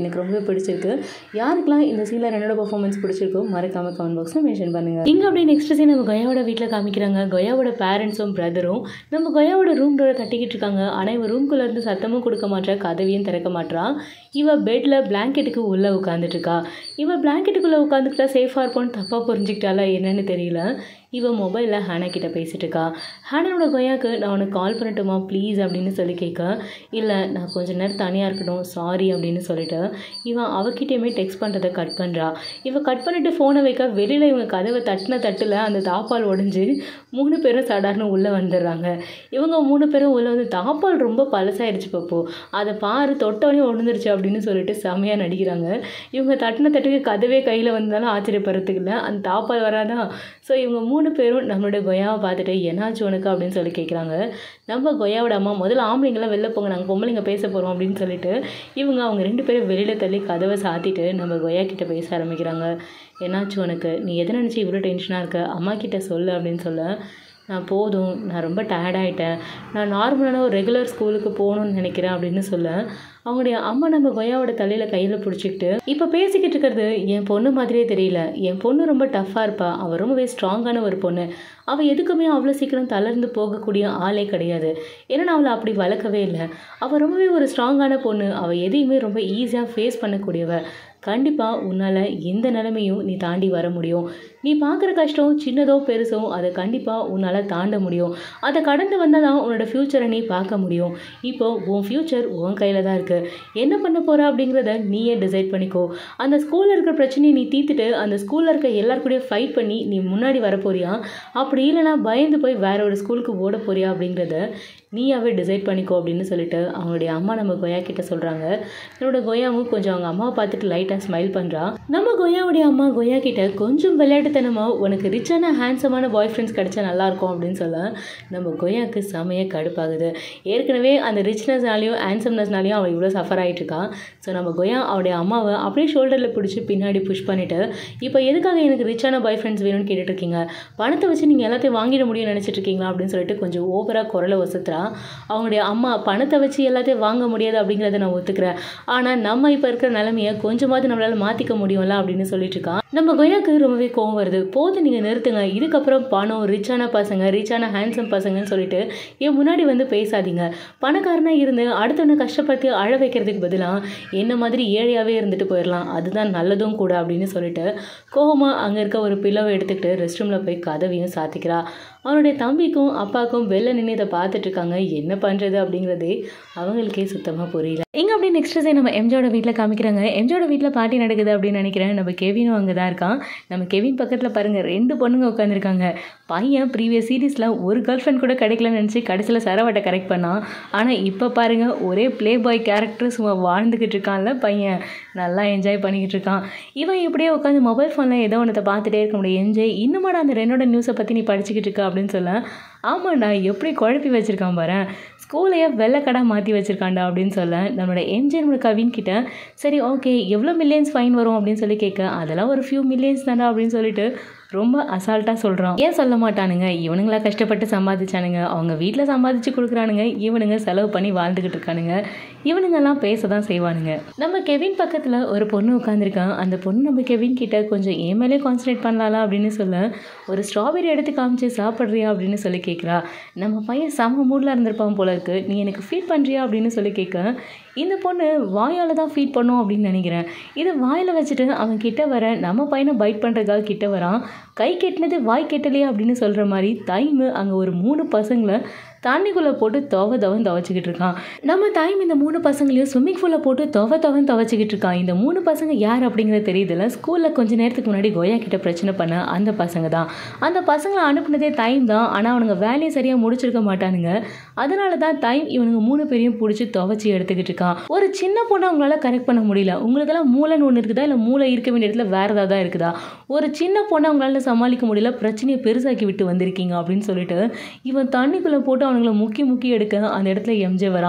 எனக்கு ரொம்பவே பிடிச்சிருக்கு யாருக்கெல்லாம் இந்த சீனில் ரெண்டோட பர்ஃபார்மன்ஸ் பிடிச்சிருக்கோ மறக்காம கமெண்ட் பாக்ஸில் மென்ஷன் பண்ணுங்கள் இங்கே அப்படியே நெக்ஸ்ட் சீன் நம்ம கொயாவோட வீட்டில் காமிக்கிறாங்க கொயாவோட பேரண்ட்ஸும் பிரதரும் நம்ம கொயாவோட ரூம் டோரை தட்டிக்கிட்டு இருக்காங்க ஆனால் இவன் ரூம்குள்ளே இருந்து சத்தமும் கொடுக்க மாட்டா கதவையும் திறக்க மாட்றா இவ பெட்டில் பிளாங்கெட்டுக்கு உள்ளே உட்காந்துட்டு இருக்கா இவ பிளாங்கெட்டுக்குள்ளே உட்காந்துக்கிட்டா சேஃபாக இருப்போன்னு தப்பாக புரிஞ்சுக்கிட்டாலா என்னன்னு தெரியல இவ மொபைலில் ஹேனா கிட்ட பேசிட்டு இருக்கா ஹேனனோட கொயாக்கு நான் உனக்கு கால் பண்ணட்டுமா ப்ளீஸ் அப்படின்னு சொல்லி கேட்க இல்லை நான் கொஞ்ச நேரம் தனியாக இருக்கணும் சாரி அப்படின்னு சொல்லிட்டு இவன் அவகிட்டயுமே டெக்ஸ்ட் பண்ணுறதை கட் பண்ணுறா இவ கட் பண்ணிட்டு ஃபோனை வைக்க வெளியில் இவங்க கதவை தட்டின தட்டில் அந்த தாப்பால் உடைஞ்சு மூணு பேரும் சாதாரண உள்ளே வந்துடுறாங்க இவங்க மூணு பேரும் உள்ளே வந்து தாப்பால் ரொம்ப பழசாயிடுச்சு பப்போ அதை பாரு தொட்டவனே உடந்துருச்சு அப்படின்னு சொல்லிட்டு செமையாக நடிக்கிறாங்க இவங்க தட்டின தட்டுக்கு கதவே கையில் வந்தாலும் ஆச்சரியப்படுறதுக்கு இல்லை அந்த தாப்பால் வராதா ஸோ இவங்க மூணு பேரும் நம்மளோட கொயாவை பார்த்துட்டு என்னாச்சு உனக்கு அப்படின்னு சொல்லி கேட்குறாங்க நம்ம கொயாவோட அம்மா முதல்ல ஆம்பளைங்களாம் வெளில போங்க நாங்கள் பொம்பளைங்க பேச போகிறோம் அப்படின்னு சொல்லிட்டு இவங்க அவங்க ரெண்டு பேரும் வெளியில் தள்ளி கதவை சாத்திட்டு நம்ம கொயா கிட்ட பேச ஆரம்பிக்கிறாங்க என்னாச்சு உனக்கு நீ எதை நினச்சி இவ்வளோ டென்ஷனாக இருக்க அம்மா கிட்ட சொல்லு அப்படின்னு சொல்ல நான் போதும் நான் ரொம்ப டயர்ட் ஆகிட்டேன் நான் நார்மலான ஒரு ரெகுலர் ஸ்கூலுக்கு போகணும்னு நினைக்கிறேன் அப்படின்னு சொல்ல அவங்களுடைய அம்மா நம்ம கொயாவோட தலையில் கையில் பிடிச்சிக்கிட்டு இப்போ பேசிக்கிட்டு இருக்கிறது என் பொண்ணு மாதிரியே தெரியல என் பொண்ணு ரொம்ப டஃப்பாக இருப்பா அவள் ரொம்பவே ஸ்ட்ராங்கான ஒரு பொண்ணு அவள் எதுக்குமே அவ்வளோ சீக்கிரம் தளர்ந்து போகக்கூடிய ஆளே கிடையாது ஏன்னா நான் அவளை அப்படி வளர்க்கவே இல்லை அவள் ரொம்பவே ஒரு ஸ்ட்ராங்கான பொண்ணு அவள் எதையுமே ரொம்ப ஈஸியாக ஃபேஸ் பண்ணக்கூடியவ கண்டிப்பாக உன்னால் எந்த நிலைமையும் நீ தாண்டி வர முடியும் நீ பார்க்குற கஷ்டம் சின்னதோ பெருசோ அதை கண்டிப்பாக உன்னால் தாண்ட முடியும் அதை கடந்து வந்தால் தான் உன்னோட ஃப்யூச்சரை நீ பார்க்க முடியும் இப்போ உன் ஃப்யூச்சர் உன் கையில் தான் இருக்குது என்ன பண்ண போகிற அப்படிங்கிறத நீயே டிசைட் பண்ணிக்கோ அந்த ஸ்கூலில் இருக்கிற பிரச்சனையை நீ தீர்த்துட்டு அந்த ஸ்கூலில் இருக்க எல்லாருக்கூடயும் ஃபைட் பண்ணி நீ முன்னாடி வர போறியா அப்படி இல்லைனா பயந்து போய் வேற ஒரு ஸ்கூலுக்கு ஓட போறியா அப்படிங்கிறத நீயாவே டிசைட் பண்ணிக்கோ அப்படின்னு சொல்லிட்டு அவங்களுடைய அம்மா நம்ம கொயா கிட்ட சொல்கிறாங்க என்னோட கொயாவும் கொஞ்சம் அவங்க அம்மாவை பார்த்துட்டு லைட்டாக ஸ்மைல் பண்ணுறா நம்ம கொயாவுடைய அம்மா கொயா கிட்ட கொஞ்சம் விளையாட்டுத்தனமாக உனக்கு ரிச்சான ஹேண்ட்ஸமான பாய் ஃப்ரெண்ட்ஸ் கிடைச்சா நல்லாயிருக்கும் அப்படின்னு சொல்ல நம்ம கொயாவுக்கு செமையாக கடுப்பாகுது ஏற்கனவே அந்த ரிச்னஸ்னாலையும் ஹேண்ட்ஸம்னஸ்னாலையும் அவள் இவ்வளோ சஃபர் ஆகிட்டு இருக்கா ஸோ நம்ம கொயா அவருடைய அம்மாவை அப்படியே ஷோல்டரில் பிடிச்சி பின்னாடி புஷ் பண்ணிவிட்டு இப்போ எதுக்காக எனக்கு ரிச்சான பாய் ஃப்ரெண்ட்ஸ் வேணும்னு கேட்டுட்டு இருக்கீங்க பணத்தை வச்சு நீங்கள் எல்லாத்தையும் வாங்கிட முடியும்னு நினச்சிட்டு இருக்கீங்களா அப்படின்னு சொல்லிட்டு கொஞ்சம் ஓவராக குரலை வசத்துறா அவங்களுடைய அம்மா பணத்தை வச்சு எல்லாத்தையும் வாங்க முடியாது அப்படிங்கிறத நான் ஒத்துக்கிறேன் ஆனால் நம்ம இப்போ இருக்கிற நிலமையை கொஞ்சமாவது நம்மளால் மாற்றிக்க முடியும்ல அப்படின்னு சொல்லிட்டு இருக்கா நம்ம கொயாக்கு ரொம்பவே கோவம் வருது போதும் நீங்கள் நிறுத்துங்க இதுக்கப்புறம் பணம் ரிச்சான பசங்க ரிச்சான ஹேண்ட்ஸம் பசங்கன்னு சொல்லிட்டு என் முன்னாடி வந்து பேசாதீங்க பணக்காரனாக இருந்து அடுத்தவனை கஷ்டப்படுத்தி அழ வைக்கிறதுக்கு பதிலாக என்ன மாதிரி ஏழையாகவே இருந்துட்டு போயிடலாம் அதுதான் நல்லதும் கூட அப்படின்னு சொல்லிட்டு கோவமாக அங்கே இருக்க ஒரு பில்லவை எடுத்துக்கிட்டு ரெஸ்ட் ரூமில் போய் கதவையும் சாத்திக்கிறா அவனுடைய தம்பிக்கும் அப்பாவுக்கும் வெளில நின்று இதை பார்த்துட்டு இருக்காங்க என்ன பண்ணுறது அப்படிங்கிறதே அவங்களுக்கே சுத்தமாக புரியல இங்கே அப்படியே நெக்ஸ்ட் டே நம்ம எம்ஜோட வீட்டில் காமிக்கிறாங்க எம்ஜோட வீட்டில் பார்ட்டி நடக்குது அப்படின்னு நினைக்கிறேன் நம்ம கெவினும் அங்கே தான் இருக்கான் நம்ம கெவின் பக்கத்தில் பாருங்கள் ரெண்டு பொண்ணுங்க உட்காந்துருக்காங்க பையன் ப்ரீவியஸ் சீரீஸில் ஒரு கேர்ள் ஃப்ரெண்ட் கூட கிடைக்கலன்னு நினச்சி கடைசியில் சரவட்டை கரெக்ட் பண்ணான் ஆனால் இப்போ பாருங்கள் ஒரே ப்ளே பாய் கேரக்டர் சும்மா வாழ்ந்துக்கிட்டு இருக்கான்ல பையன் நல்லா என்ஜாய் பண்ணிக்கிட்டு இருக்கான் இவன் இப்படியே உட்காந்து மொபைல் ஃபோனில் ஏதோ ஒன்றத்தை பார்த்துட்டே இருக்க முடியும் என்ஜாய் இன்னுமாடா அந்த ரெண்டோட நியூஸை பற்றி நீ படிச்சுக்கிட்டு இருக்க அப்படின்னு சொல்ல ஆமாண்டா எப்படி குழப்பி வச்சுருக்கான் பாரு ஸ்கூலையே வெள்ளைக்கடா மாற்றி வச்சுருக்காண்டா அப்படின்னு சொல்ல நம்மளோட எம்ஜே நம்மளோட கவின் கிட்ட சரி ஓகே எவ்வளோ மில்லியன்ஸ் ஃபைன் வரும் அப்படின்னு சொல்லி கேட்க அதெல்லாம் ஒரு ஃபியூ மில்லியன்ஸ் தானே அப்படின்னு சொல்லிட்டு ரொம்ப அசால்ட்டாக சொல்கிறான் ஏன் சொல்ல மாட்டானுங்க இவனுங்களா கஷ்டப்பட்டு சம்பாதிச்சானுங்க அவங்க வீட்டில் சம்பாதிச்சு கொடுக்குறானுங்க இவனுங்க செலவு பண்ணி வாழ்ந்துக்கிட்டு இருக்கானுங்க இவனுங்கெல்லாம் பேச தான் செய்வானுங்க நம்ம கெவின் பக்கத்தில் ஒரு பொண்ணு உட்காந்துருக்கான் அந்த பொண்ணு நம்ம கெவின் கிட்ட கொஞ்சம் ஏன் மேலே கான்சன்ட்ரேட் பண்ணலாம்ல அப்படின்னு சொல்ல ஒரு ஸ்ட்ராபெரி எடுத்து காமிச்சு சாப்பிட்றியா அப்படின்னு சொல்லி கேட்குறா நம்ம பையன் செம மூடில் இருந்திருப்பான் போல இருக்கு நீ எனக்கு ஃபீட் பண்ணுறியா அப்படின்னு சொல்லி கேட்க இந்த பொண்ணு வாயால் தான் ஃபீட் பண்ணும் அப்படின்னு நினைக்கிறேன் இதை வாயில் வச்சுட்டு அவன் கிட்ட வர நம்ம பையனை பைட் பண்ணுறதுக்காக கிட்ட வரான் கை கெட்டினது வாய் கெட்டலையா அப்படின்னு சொல்கிற மாதிரி தைமு அங்கே ஒரு மூணு பசங்களை தண்ணிக்குள்ளே போட்டு துவ தவன் துவச்சிக்கிட்டு இருக்கான் நம்ம டைம் இந்த மூணு பசங்களையும் ஸ்விம்மிங் பூலில் போட்டு துவ தவன் துவச்சிக்கிட்டு இருக்கான் இந்த மூணு பசங்க யார் அப்படிங்கிறது தெரியுதுல்ல ஸ்கூலில் கொஞ்ச நேரத்துக்கு முன்னாடி கோயா கிட்ட பிரச்சனை பண்ண அந்த பசங்க தான் அந்த பசங்களை அனுப்புனதே டைம் தான் ஆனால் அவனுங்க வேலையை சரியாக முடிச்சிருக்க மாட்டானுங்க அதனால தான் டைம் இவனுங்க மூணு பேரையும் பிடிச்சி துவச்சி எடுத்துக்கிட்டு இருக்கான் ஒரு சின்ன பொண்ணை அவங்களால கரெக்ட் பண்ண முடியல உங்களுக்கெல்லாம் மூளைன்னு ஒன்று இருக்குதா இல்லை மூளை இருக்க வேண்டிய இடத்துல வேறு ஏதாவது தான் இருக்குதா ஒரு சின்ன பொண்ணை அவங்களால சமாளிக்க முடியல பிரச்சனையை பெருசாக்கி விட்டு வந்திருக்கீங்க அப்படின்னு சொல்லிட்டு இவன் தண்ணிக்குள்ளே போட்டு அவனுங்களை முக்கி முக்கி எடுக்க அந்த இடத்துல எம்ஜே வரான்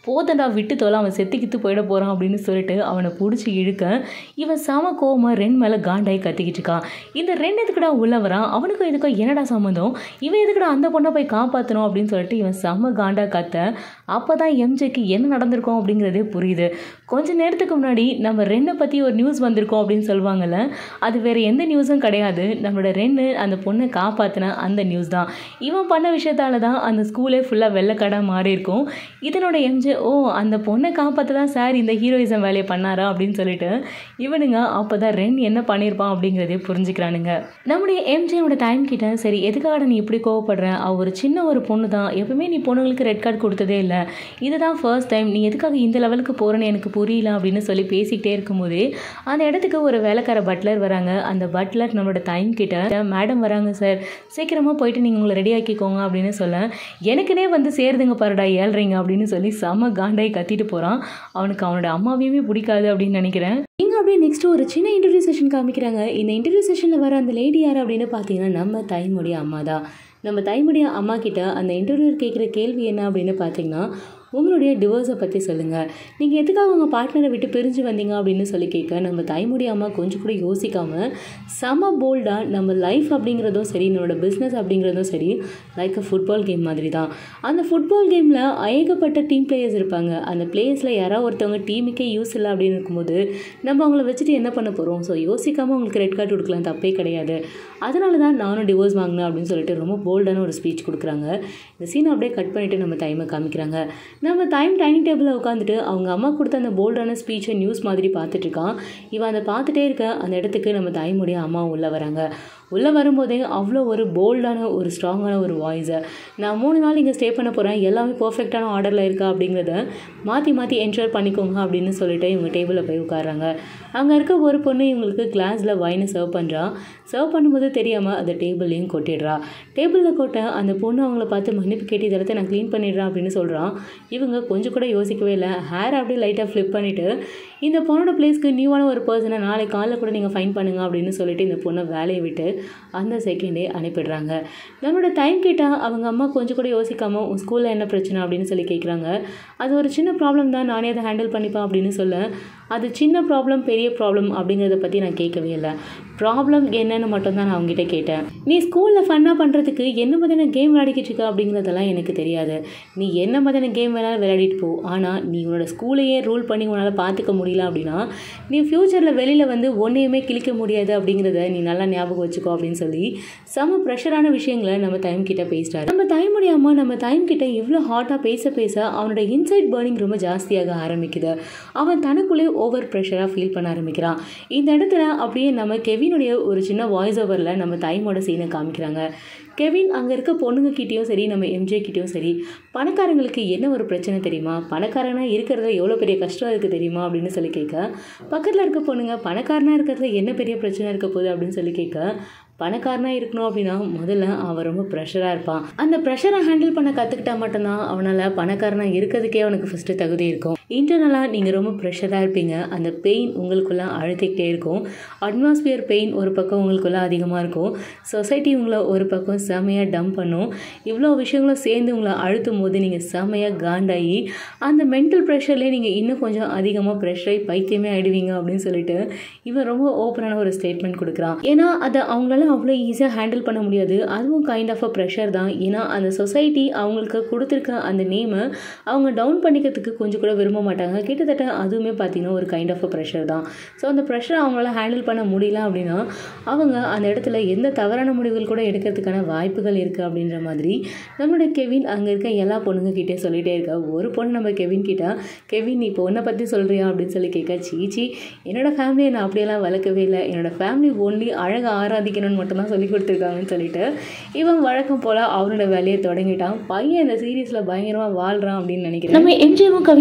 போதண்டா விட்டு தொலை அவன் செத்து கித்து போயிட போகிறான் அப்படின்னு சொல்லிட்டு அவனை பிடிச்சி இழுக்க இவன் சம கோவமா ரென் மேலே காண்டாய் கத்திக்கிட்டு இருக்கான் இந்த ரென் எதுக்குடா உள்ள வரான் அவனுக்கும் இதுக்கும் என்னடா சம்மந்தம் இவன் எதுக்குடா அந்த பொண்ணை போய் காப்பாற்றணும் அப்படின்னு சொல்லிட்டு இவன் செம காண்டா கத்த அப்போ தான் எம்ஜேக்கு என்ன நடந்திருக்கும் அப்படிங்கிறதே புரியுது கொஞ்ச நேரத்துக்கு முன்னாடி நம்ம ரென்னை பற்றி ஒரு நியூஸ் வந்திருக்கோம் அப்படின்னு சொல்லுவாங்கல்ல அது வேறு எந்த நியூஸும் கிடையாது நம்மளோட ரென்னு அந்த பொண்ணை காப்பாற்றின அந்த நியூஸ் தான் இவன் பண்ண விஷயத்தால தான் அந்த ஸ்கூலே ஃபுல்லாக வெள்ளைக்கடை மாறி இருக்கும் இதனோட எம்ஜே ஓ அந்த பொண்ணை காப்பாற்ற தான் சார் இந்த ஹீரோயிசம் வேலையை பண்ணாரா அப்படின்னு சொல்லிட்டு இவனுங்க அப்போ தான் ரென் என்ன பண்ணியிருப்பான் அப்படிங்கிறதே புரிஞ்சுக்கிறானுங்க நம்முடைய எம்ஜேயோட டைம் கிட்ட சரி எதுக்காக நீ இப்படி கோவப்படுற அவ ஒரு சின்ன ஒரு பொண்ணு தான் எப்பவுமே நீ பொண்ணுங்களுக்கு ரெட் கார்டு கொடுத்ததே இல்லை இதுதான் ஃபர்ஸ்ட் டைம் நீ எதுக்காக இந்த லெவலுக்கு போகிறேன்னு எனக்கு புரியல அப்படின்னு சொல்லி பேசிக்கிட்டே இருக்கும்போதே அந்த இடத்துக்கு ஒரு வேலைக்கார பட்லர் வராங்க அந்த பட்லர் நம்மளோட டைம் கிட்ட மேடம் வராங்க சார் சீக்கிரமாக போயிட்டு நீங்கள் உங்களை ரெடி ஆக்கிக்கோங்க அப்படின்னு சொல்ல எனக்குனே வந்து சேருதுங்க பாருடா ஏழ்றீங்க அப்படின்னு சொல்லி செம காண்டாய் கத்திட்டு போகிறான் அவனுக்கு அவனோட அம்மாவையுமே பிடிக்காது அப்படின்னு நினைக்கிறேன் இங்கே அப்படியே நெக்ஸ்ட் ஒரு சின்ன இன்டர்வியூ செஷன் காமிக்கிறாங்க இந்த இன்டர்வியூ செஷனில் வர அந்த லேடி யார் அப்படின்னு பார்த்தீங்கன்னா நம்ம தாய்மொழி அம்மா தான் நம்ம தாய்மொழி அம்மா கிட்ட அந்த இன்டர்வியூர் கேட்குற கேள்வி என்ன அப்படின்னு பார்த்தீங்கன்னா உங்களுடைய டிவோர்ஸை பற்றி சொல்லுங்கள் நீங்கள் எதுக்காக உங்கள் பார்ட்னரை விட்டு பிரிஞ்சு வந்தீங்க அப்படின்னு சொல்லி கேட்க நம்ம தாய்மொழி அம்மா கொஞ்சம் கூட யோசிக்காமல் செம போல்டாக நம்ம லைஃப் அப்படிங்கிறதும் சரி நம்மளோட பிஸ்னஸ் அப்படிங்கிறதும் சரி லைக் அ ஃபுட்பால் கேம் மாதிரி தான் அந்த ஃபுட்பால் கேமில் ஏகப்பட்ட டீம் பிளேயர்ஸ் இருப்பாங்க அந்த பிளேயர்ஸில் யாராவது ஒருத்தவங்க டீமுக்கே யூஸ் இல்லை அப்படின்னு இருக்கும்போது நம்ம அவங்கள வச்சுட்டு என்ன பண்ண போகிறோம் ஸோ யோசிக்காமல் அவங்களுக்கு ரெட் கார்டு கொடுக்கலாம் தப்பே கிடையாது அதனால தான் நானும் டிவோர்ஸ் வாங்கினேன் அப்படின்னு சொல்லிட்டு ரொம்ப போல்டான ஒரு ஸ்பீச் கொடுக்குறாங்க இந்த சீனை அப்படியே கட் பண்ணிவிட்டு நம்ம டைமை காமிக்கிறாங்க நம்ம டைம் டைனிங் டேபிளில் உட்காந்துட்டு அவங்க அம்மா கொடுத்த அந்த போல்டான ஸ்பீச்சை நியூஸ் மாதிரி பார்த்துட்டு இருக்கான் இவன் அதை பார்த்துட்டே இருக்க அந்த இடத்துக்கு நம்ம தாய்மொழிய அம்மா உள்ளே வராங்க உள்ளே வரும்போதே அவ்வளோ ஒரு போல்டான ஒரு ஸ்ட்ராங்கான ஒரு வாய்ஸை நான் மூணு நாள் இங்கே ஸ்டே பண்ண போகிறேன் எல்லாமே பர்ஃபெக்டான ஆர்டரில் இருக்கா அப்படிங்கிறத மாற்றி மாற்றி என்ஜாய் பண்ணிக்கோங்க அப்படின்னு சொல்லிட்டு இவங்க டேபிளில் போய் உட்காடுறாங்க அங்கே இருக்க ஒரு பொண்ணு இவங்களுக்கு கிளாஸில் வைனை சர்வ் பண்ணுறா சர்வ் பண்ணும்போது தெரியாமல் அந்த டேபிள்லையும் கொட்டிடுறா டேபிளில் கொட்ட அந்த பொண்ணு அவங்கள பார்த்து மன்னிப்பு கேட்டு இதெல்லாத்தையும் நான் க்ளீன் பண்ணிடுறேன் அப்படின்னு சொல்கிறான் இவங்க கொஞ்சம் கூட யோசிக்கவே இல்லை ஹேர் அப்படியே லைட்டாக ஃப்ளிப் பண்ணிவிட்டு இந்த பொண்ணோட பிளேஸ்க்கு நியூவான ஒரு பர்சனை நாளைக்கு காலைல கூட நீங்கள் ஃபைன் பண்ணுங்க அப்படின்னு சொல்லிட்டு இந்த பொண்ணை வேலையை விட்டு அந்த செகண்டே அனுப்பிடுறாங்க நம்மளோட டைம் கேட்டால் அவங்க அம்மா கொஞ்சம் கூட யோசிக்காமல் உன் ஸ்கூலில் என்ன பிரச்சனை அப்படின்னு சொல்லி கேட்குறாங்க அது ஒரு சின்ன ப்ராப்ளம் தான் நானே அதை ஹேண்டில் பண்ணிப்பேன் அப்படின்னு சொல்ல அது சின்ன ப்ராப்ளம் பெரிய ப்ராப்ளம் அப்படிங்கிறத பற்றி நான் கேட்கவே இல்லை ப்ராப்ளம் என்னன்னு மட்டும்தான் நான் அவங்ககிட்ட கேட்டேன் நீ ஸ்கூலில் ஃபன்னாக பண்ணுறதுக்கு என்ன மாதிரியான கேம் விளையாடிக்கிட்டு இருக்க அப்படிங்கிறதெல்லாம் எனக்கு தெரியாது நீ என்ன மாதிரியான கேம் வேணாலும் விளையாடிட்டு போ ஆனால் நீ உன்னோட ஸ்கூலையே ரூல் பண்ணி உன்னால் பார்த்துக்க முடியல அப்படின்னா நீ ஃப்யூச்சரில் வெளியில் வந்து ஒன்றையுமே கிழிக்க முடியாது அப்படிங்கிறத நீ நல்லா ஞாபகம் வச்சுக்கோ அப்படின்னு சொல்லி செம ப்ரெஷரான விஷயங்களை நம்ம டைம் கிட்ட பேசிட்டாரு நம்ம டைம் முடியாம நம்ம டைம் கிட்ட எவ்வளோ ஹாட்டாக பேச பேச அவனோட இன்சைட் பேர்னிங் ரொம்ப ஜாஸ்தியாக ஆரம்பிக்குது அவன் தனக்குள்ளே ஓவர் ப்ரெஷராக ஃபீல் பண்ண ஆரம்பிக்கிறான் இந்த இடத்துல அப்படியே நம்ம கெவினுடைய ஒரு சின்ன வாய்ஸ் ஓவரில் நம்ம டைமோட சீனை காமிக்கிறாங்க கெவின் அங்கே இருக்க பொண்ணுங்க கிட்டேயும் சரி நம்ம எம்ஜே கிட்டேயும் சரி பணக்காரங்களுக்கு என்ன ஒரு பிரச்சனை தெரியுமா பணக்காரனாக இருக்கிறது எவ்வளோ பெரிய கஷ்டம் இருக்குது தெரியுமா அப்படின்னு சொல்லி கேட்க பக்கத்தில் இருக்க பொண்ணுங்க பணக்காரனாக இருக்கிறதுல என்ன பெரிய பிரச்சனை இருக்க போகுது அப்படின்னு சொல்லி கேட்க பணக்காரனாக இருக்கணும் அப்படின்னா முதல்ல அவன் ரொம்ப ப்ரெஷராக இருப்பான் அந்த ப்ரெஷரை ஹேண்டில் பண்ண கற்றுக்கிட்டா மட்டும்தான் அவனால் பணக்காரனாக இருக்கிறதுக்கே அவனுக்கு ஃபஸ்ட்டு தகுதி இருக்கும் இன்டர்னலாக நீங்கள் ரொம்ப ப்ரெஷராக இருப்பீங்க அந்த பெயின் உங்களுக்குள்ளே அழுத்திக்கிட்டே இருக்கும் அட்மாஸ்பியர் பெயின் ஒரு பக்கம் உங்களுக்குள்ளே அதிகமாக இருக்கும் சொசைட்டி உங்களை ஒரு பக்கம் செமையாக டம்ப் பண்ணும் இவ்வளோ விஷயங்களும் சேர்ந்து உங்களை அழுத்தும் போது நீங்கள் செமையாக காண்டாகி அந்த மென்டல் ப்ரெஷர்லேயே நீங்கள் இன்னும் கொஞ்சம் அதிகமாக ப்ரெஷரை பைத்தியமே ஆயிடுவீங்க அப்படின்னு சொல்லிட்டு இவன் ரொம்ப ஓப்பனான ஒரு ஸ்டேட்மெண்ட் கொடுக்குறான் ஏன்னா அதை அவங்களால அவ்வளோ ஈஸியாக ஹேண்டில் பண்ண முடியாது அதுவும் கைண்ட் ஆஃப் அ ப்ரெஷர் தான் ஏன்னா அந்த சொசைட்டி அவங்களுக்கு கொடுத்துருக்க அந்த நேமை அவங்க டவுன் பண்ணிக்கிறதுக்கு கொஞ்சம் கூட விரும்ப மாட்டாங்க கிட்டத்தட்ட அதுவுமே பார்த்திங்கன்னா ஒரு கைண்ட் ஆஃப் அ ப்ரெஷர் தான் ஸோ அந்த ப்ரெஷரை அவங்களால ஹேண்டில் பண்ண முடியல அப்படின்னா அவங்க அந்த இடத்துல எந்த தவறான முடிவுகள் கூட எடுக்கிறதுக்கான வாய்ப்புகள் இருக்குது அப்படின்ற மாதிரி நம்மளோட கெவின் அங்கே இருக்க எல்லா பொண்ணுங்க கிட்டே சொல்லிகிட்டே இருக்கா ஒரு பொண்ணு நம்ம கெவின் கிட்ட கெவின் நீ பொண்ணை பற்றி சொல்கிறியா அப்படின்னு சொல்லி கேட்க சீச்சி என்னோட ஃபேமிலியை நான் அப்படியெல்லாம் வளர்க்கவே இல்லை என்னோட ஃபேமிலி ஒன்லி அழகாக ஆராதிக்கணும்னு மட்டும்தான் சொல்லி கொடுத்துருக்காங்கன்னு சொல்லிட்டு இவன் வழக்கம் போல் அவனோட வேலையை தொடங்கிட்டான் பையன் இந்த சீரீஸில் பயங்கரமாக வாழ்கிறான் அப்படின்னு நினைக்கிறேன் நம்ம எம்ஜிஎமும் கவினும் பேசிக்கிட்டு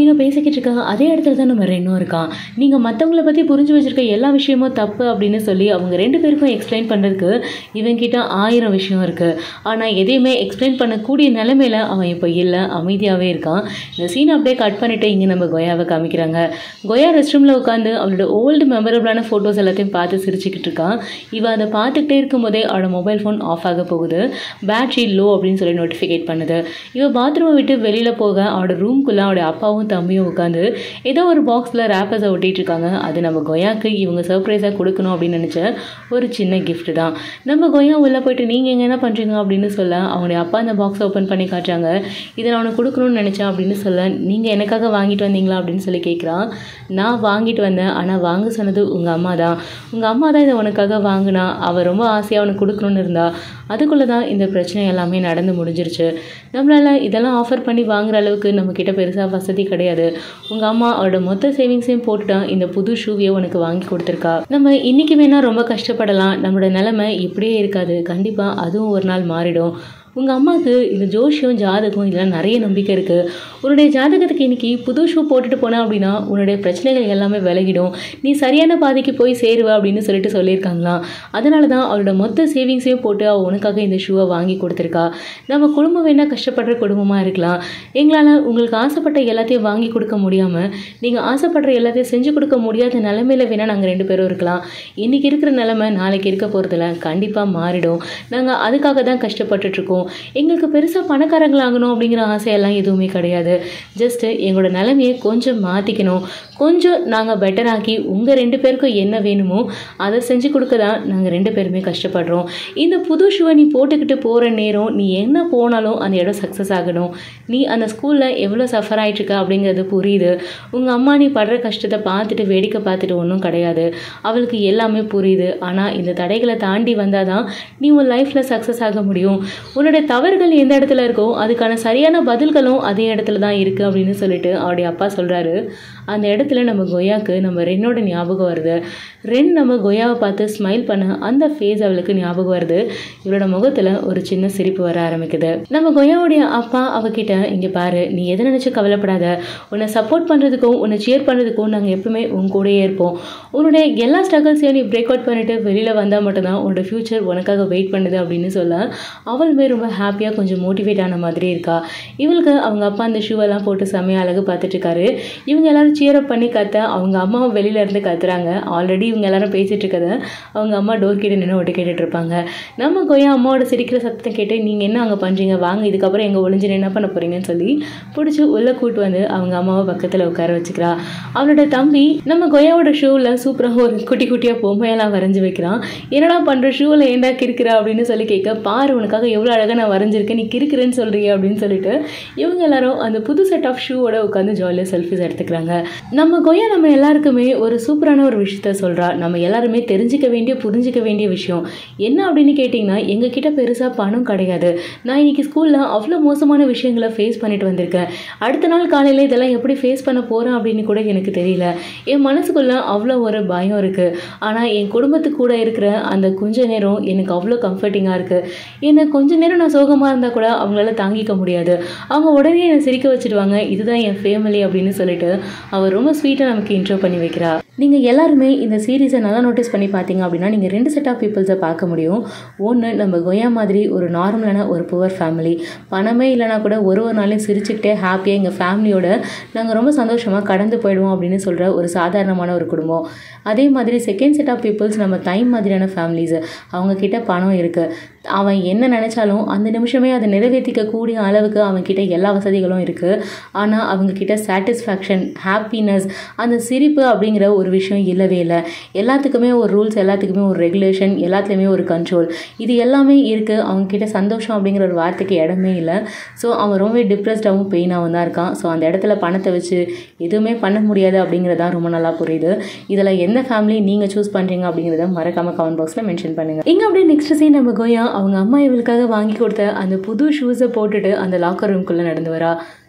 பேசிக்கிட்டு இருக்க அதே இடத்துல தான் நம்ம ரெண்டும் இருக்கான் நீங்கள் மற்றவங்கள பற்றி புரிஞ்சு வச்சிருக்க எல்லா விஷயமும் தப்பு அப்படின்னு சொல்லி அவங்க ரெண்டு பேருக்கும் எக்ஸ்பிளைன் பண்ணுறதுக்கு இவன்கிட்ட ஆயிரம் விஷயம் இருக்குது ஆனால் எதையுமே எக்ஸ்பிளைன் பண்ணக்கூடிய நிலைமையில அவன் இப்போ இல்லை அமைதியாகவே இருக்கான் இந்த சீன் அப்படியே கட் பண்ணிவிட்டு இங்கே நம்ம கொயாவை காமிக்கிறாங்க கொயா ரெஸ்ட் ரூமில் உட்காந்து அவளோட ஓல்டு மெமரபிளான ஃபோட்டோஸ் எல்லாத்தையும் பார்த்து சிரிச்சுக்கிட்டு இருக்கான் இவன் அதை பார்த்துக்கிட்டே இருக்கும்போதே அவளோட மொபைல் ஃபோன் ஆஃப் ஆக போகுது பேட்ரி லோ அப்படின்னு சொல்லி நோட்டிஃபிகேட் பண்ணுது இவ பாத்ரூமை விட்டு வெளியில் போக அவளோட ரூம்குள்ளே அவளோட அப்பாவும் தம்பியும் உட்காந்து ஏதோ ஒரு பாக்ஸில் ரேப்பர்ஸை ஒட்டிட்டு இருக்காங்க அது நம்ம கொயாக்கு இவங்க சர்ப்ரைஸாக கொடுக்கணும் அப்படின்னு நினச்ச ஒரு சின்ன gift தான் நம்ம கொயா உள்ளே போயிட்டு நீங்கள் எங்கே என்ன பண்ணுறீங்க அப்படின்னு சொல்ல அவங்களுடைய அப்பா அந்த பாக்ஸை ஓப்பன் பண்ணி காட்டுறாங்க இதை நான் உனக்கு கொடுக்கணும்னு நினச்சேன் அப்படின்னு சொல்ல நீங்கள் எனக்காக வாங்கிட்டு வந்தீங்களா அப்படின்னு சொல்லி கேட்குறான் நான் வாங்கிட்டு வந்தேன் ஆனால் வாங்க சொன்னது உங்கள் அம்மா தான் உங்கள் அம்மா தான் இதை உனக்காக வாங்கினா அவள் ரொம்ப ஆசையாக அவனுக்கு கொடுக்கணும்னு இருந்தா அதுக்குள்ளே தான் இந்த பிரச்சனை எல்லாமே நடந்து முடிஞ்சிருச்சு நம்மளால் இதெல்லாம் ஆஃபர் பண்ணி வாங்குற அளவுக்கு நம்மக்கிட்ட பெருசாக வசதி கிடையாது உங்கள் அம்மா அவளோட மொத்த சேவிங்ஸையும் போட்டுட்டா இந்த புது ஷூவையே உனக்கு வாங்கி கொடுத்துருக்கா நம்ம இன்னைக்கு வேணா ரொம்ப கஷ்டப்படலாம் நம்மளோட நிலைமை இப்படியே இருக்காது கண்டிப்பாக அதுவும் ஒரு நாள் மாறிடும் உங்கள் அம்மாவுக்கு இந்த ஜோஷியம் ஜாதகம் இதெல்லாம் நிறைய நம்பிக்கை இருக்குது உன்னுடைய ஜாதகத்துக்கு இன்னைக்கு புது ஷூ போட்டுட்டு போனா அப்படின்னா உன்னுடைய பிரச்சனைகள் எல்லாமே விலகிடும் நீ சரியான பாதைக்கு போய் சேருவ அப்படின்னு சொல்லிட்டு சொல்லியிருக்காங்களாம் அதனால தான் அவளோட மொத்த சேவிங்ஸையும் போட்டு அவள் உனக்காக இந்த ஷூவை வாங்கி கொடுத்துருக்கா நம்ம குடும்பம் வேணால் கஷ்டப்படுற குடும்பமாக இருக்கலாம் எங்களால் உங்களுக்கு ஆசைப்பட்ட எல்லாத்தையும் வாங்கி கொடுக்க முடியாமல் நீங்கள் ஆசைப்படுற எல்லாத்தையும் செஞ்சு கொடுக்க முடியாத நிலமையில வேணால் நாங்கள் ரெண்டு பேரும் இருக்கலாம் இன்றைக்கி இருக்கிற நிலமை நாளைக்கு இருக்க போகிறதில்ல கண்டிப்பாக மாறிடும் நாங்கள் அதுக்காக தான் கஷ்டப்பட்டுட்ருக்கோம் எங்களுக்கு பெருசாக பணக்காரங்களாகணும் அப்படிங்கிற ஆசையெல்லாம் எதுவுமே கிடையாது ஜஸ்ட்டு எங்களோட நிலைமையை கொஞ்சம் மாற்றிக்கணும் கொஞ்சம் நாங்கள் பெட்டராக்கி உங்கள் ரெண்டு பேருக்கும் என்ன வேணுமோ அதை செஞ்சு கொடுக்க தான் நாங்கள் ரெண்டு பேருமே கஷ்டப்படுறோம் இந்த புது ஷூவை நீ போட்டுக்கிட்டு போகிற நேரம் நீ என்ன போனாலும் அந்த இடம் சக்ஸஸ் ஆகணும் நீ அந்த ஸ்கூலில் எவ்வளோ சஃபர் ஆகிட்டுருக்க அப்படிங்கிறது புரியுது உங்கள் அம்மா நீ படுற கஷ்டத்தை பார்த்துட்டு வேடிக்கை பார்த்துட்டு ஒன்றும் கிடையாது அவளுக்கு எல்லாமே புரியுது ஆனால் இந்த தடைகளை தாண்டி வந்தால் தான் நீ உன் லைஃப்பில் சக்ஸஸ் ஆக முடியும் உன்னோட தவறுகள் எந்த இடத்துல இருக்கோ அதுக்கான சரியான பதில்களும் அதே இடத்துல தான் இருக்குது அப்படின்னு சொல்லிட்டு அவருடைய அப்பா சொல்கிறாரு அந்த இடத்துல நம்ம கொய்யாக்கு நம்ம ரென்னோட ஞாபகம் வருது ரென் நம்ம கொய்யாவை பார்த்து ஸ்மைல் பண்ண அந்த ஃபேஸ் அவளுக்கு ஞாபகம் வருது இவளோட முகத்தில் ஒரு சின்ன சிரிப்பு வர ஆரம்பிக்குது நம்ம கொய்யாவுடைய அப்பா அவகிட்ட இங்கே பாரு நீ எதை நினச்சி கவலைப்படாத உன்னை சப்போர்ட் பண்ணுறதுக்கும் உன்னை சேர் பண்ணுறதுக்கும் நாங்கள் எப்பவுமே உன் கூடயே இருப்போம் உன்னுடைய எல்லா ஸ்ட்ரகிள்ஸையும் நீ பிரேக் அவுட் பண்ணிட்டு வெளியில் வந்தால் மட்டும்தான் உன்னோட ஃப்யூச்சர் உனக்காக வெயிட் பண்ணுது அப்படின்னு சொல்ல அவளுமே ரொம்ப ஹாப்பியாக கொஞ்சம் மோட்டிவேட் ஆன மாதிரி இருக்கா இவளுக்கு அவங்க அப்பா அந்த ஷூவெல்லாம் போட்டு செம்மையா அழகு பார்த்துட்டு இருக்காரு இவங்க எல்லாரும் cheer up பண்ணி கத்த அவங்க அம்மாவும் வெளியில இருந்து கத்துறாங்க ஆல்ரெடி இவங்க எல்லாரும் பேசிட்டு இருக்கத அவங்க அம்மா டோர் கிட்ட நின்று ஒட்டு கேட்டுட்டு இருப்பாங்க நம்ம கொய்யா அம்மாவோட சிரிக்கிற சத்தத்தை கேட்டு நீங்க என்ன அங்கே பண்றீங்க வாங்க இதுக்கப்புறம் எங்க ஒளிஞ்சு என்ன பண்ண போறீங்கன்னு சொல்லி பிடிச்சி உள்ள கூட்டு வந்து அவங்க அம்மாவை பக்கத்துல உட்கார வச்சுக்கிறா அவளோட தம்பி நம்ம கொய்யாவோட ஷூவில் சூப்பராக ஒரு குட்டி குட்டியாக பொம்மையெல்லாம் வரைஞ்சி வைக்கிறான் என்னடா பண்ணுற ஷூவில் ஏன்டா கிறுக்கிற அப்படின்னு சொல்லி கேட்க பாரு உனக்காக எவ்வளோ அழகாக நான் வரைஞ்சிருக்கேன் நீ கிறுக்கிறேன்னு சொல்றியே அப்படின்னு சொல்லிட்டு இவங்க எல்லாரும் அந்த புது செட் ஆஃப் ஷூவோட உட்காந்து ஜாலியாக செல்ஃபிஸ் எடுத்துக்கிறாங்க நம்ம கொய்யா நம்ம எல்லாருக்குமே ஒரு சூப்பரான ஒரு விஷயத்த சொல்கிறா நம்ம எல்லாருமே தெரிஞ்சுக்க வேண்டிய புரிஞ்சிக்க வேண்டிய விஷயம் என்ன அப்படின்னு கேட்டிங்கன்னா எங்ககிட்ட பெருசாக பணம் கிடையாது நான் இன்னைக்கு ஸ்கூலில் அவ்வளோ மோசமான விஷயங்களை ஃபேஸ் பண்ணிட்டு வந்திருக்கேன் அடுத்த நாள் காலையில் இதெல்லாம் எப்படி ஃபேஸ் பண்ண போகிறேன் அப்படின்னு கூட எனக்கு தெரியல என் மனசுக்குள்ள அவ்வளோ ஒரு பயம் இருக்குது ஆனால் என் குடும்பத்து கூட இருக்கிற அந்த கொஞ்ச நேரம் எனக்கு அவ்வளோ கம்ஃபர்டிங்காக இருக்குது என்னை கொஞ்ச நேரம் நான் சோகமாக இருந்தால் கூட அவங்களால தாங்கிக்க முடியாது அவங்க உடனே என்னை சிரிக்க வச்சிடுவாங்க இதுதான் என் ஃபேமிலி அப்படின்னு சொல்லிட்டு அவர் ரொம்ப ஸ்வீட்டாக நமக்கு இன்ட்ரோ பண்ணி வைக்கிறா நீங்கள் எல்லாருமே இந்த சீரீஸை நல்லா நோட்டீஸ் பண்ணி பார்த்தீங்க அப்படின்னா நீங்கள் ரெண்டு செட் ஆஃப் பீப்புள்ஸை பார்க்க முடியும் ஒன்று நம்ம கொய்யா மாதிரி ஒரு நார்மலான ஒரு புவர் ஃபேமிலி பணமே இல்லைனா கூட ஒரு ஒரு நாளையும் சிரிச்சுக்கிட்டே ஹாப்பியாக எங்கள் ஃபேமிலியோட நாங்கள் ரொம்ப சந்தோஷமாக கடந்து போயிடுவோம் அப்படின்னு சொல்கிற ஒரு சாதாரணமான ஒரு குடும்பம் அதே மாதிரி செகண்ட் செட் ஆஃப் பீப்புள்ஸ் நம்ம டைம் மாதிரியான ஃபேமிலிஸ் அவங்க கிட்ட பணம் இருக்குது அவன் என்ன நினச்சாலும் அந்த நிமிஷமே அதை நிறைவேற்றிக்க கூடிய அளவுக்கு அவன்கிட்ட எல்லா வசதிகளும் இருக்குது ஆனால் அவங்கக்கிட்ட சாட்டிஸ்ஃபேக்ஷன் ஹாப்பினஸ் அந்த சிரிப்பு அப்படிங்கிற ஒரு விஷயம் இல்லவே இல்லை எல்லாத்துக்குமே ஒரு ரூல்ஸ் எல்லாத்துக்குமே ஒரு ரெகுலேஷன் எல்லாத்துலேயுமே ஒரு கண்ட்ரோல் இது எல்லாமே இருக்குது அவங்கக்கிட்ட சந்தோஷம் அப்படிங்கிற ஒரு வார்த்தைக்கு இடமே இல்லை ஸோ அவன் ரொம்ப டிப்ரெஸ்டாகவும் பெயினாகவும் தான் இருக்கான் ஸோ அந்த இடத்துல பணத்தை வச்சு எதுவுமே பண்ண முடியாது அப்படிங்கிறதான் ரொம்ப நல்லா புரியுது இதில் எந்த ஃபேமிலி நீங்கள் சூஸ் பண்ணுறீங்க அப்படிங்கிறத மறக்காமல் கமெண்ட் பாக்ஸில் மென்ஷன் பண்ணுங்கள் இங்கே அப்படியே நெக்ஸ்ட் சீன் நம்ம கோயா அவங்க அம்மா இவளுக்காக வாங்கி கொடுத்த அந்த புது ஷூஸை போட்டுட்டு அந்த லாக்கர் ரூம்குள்ளே நடந்து வரா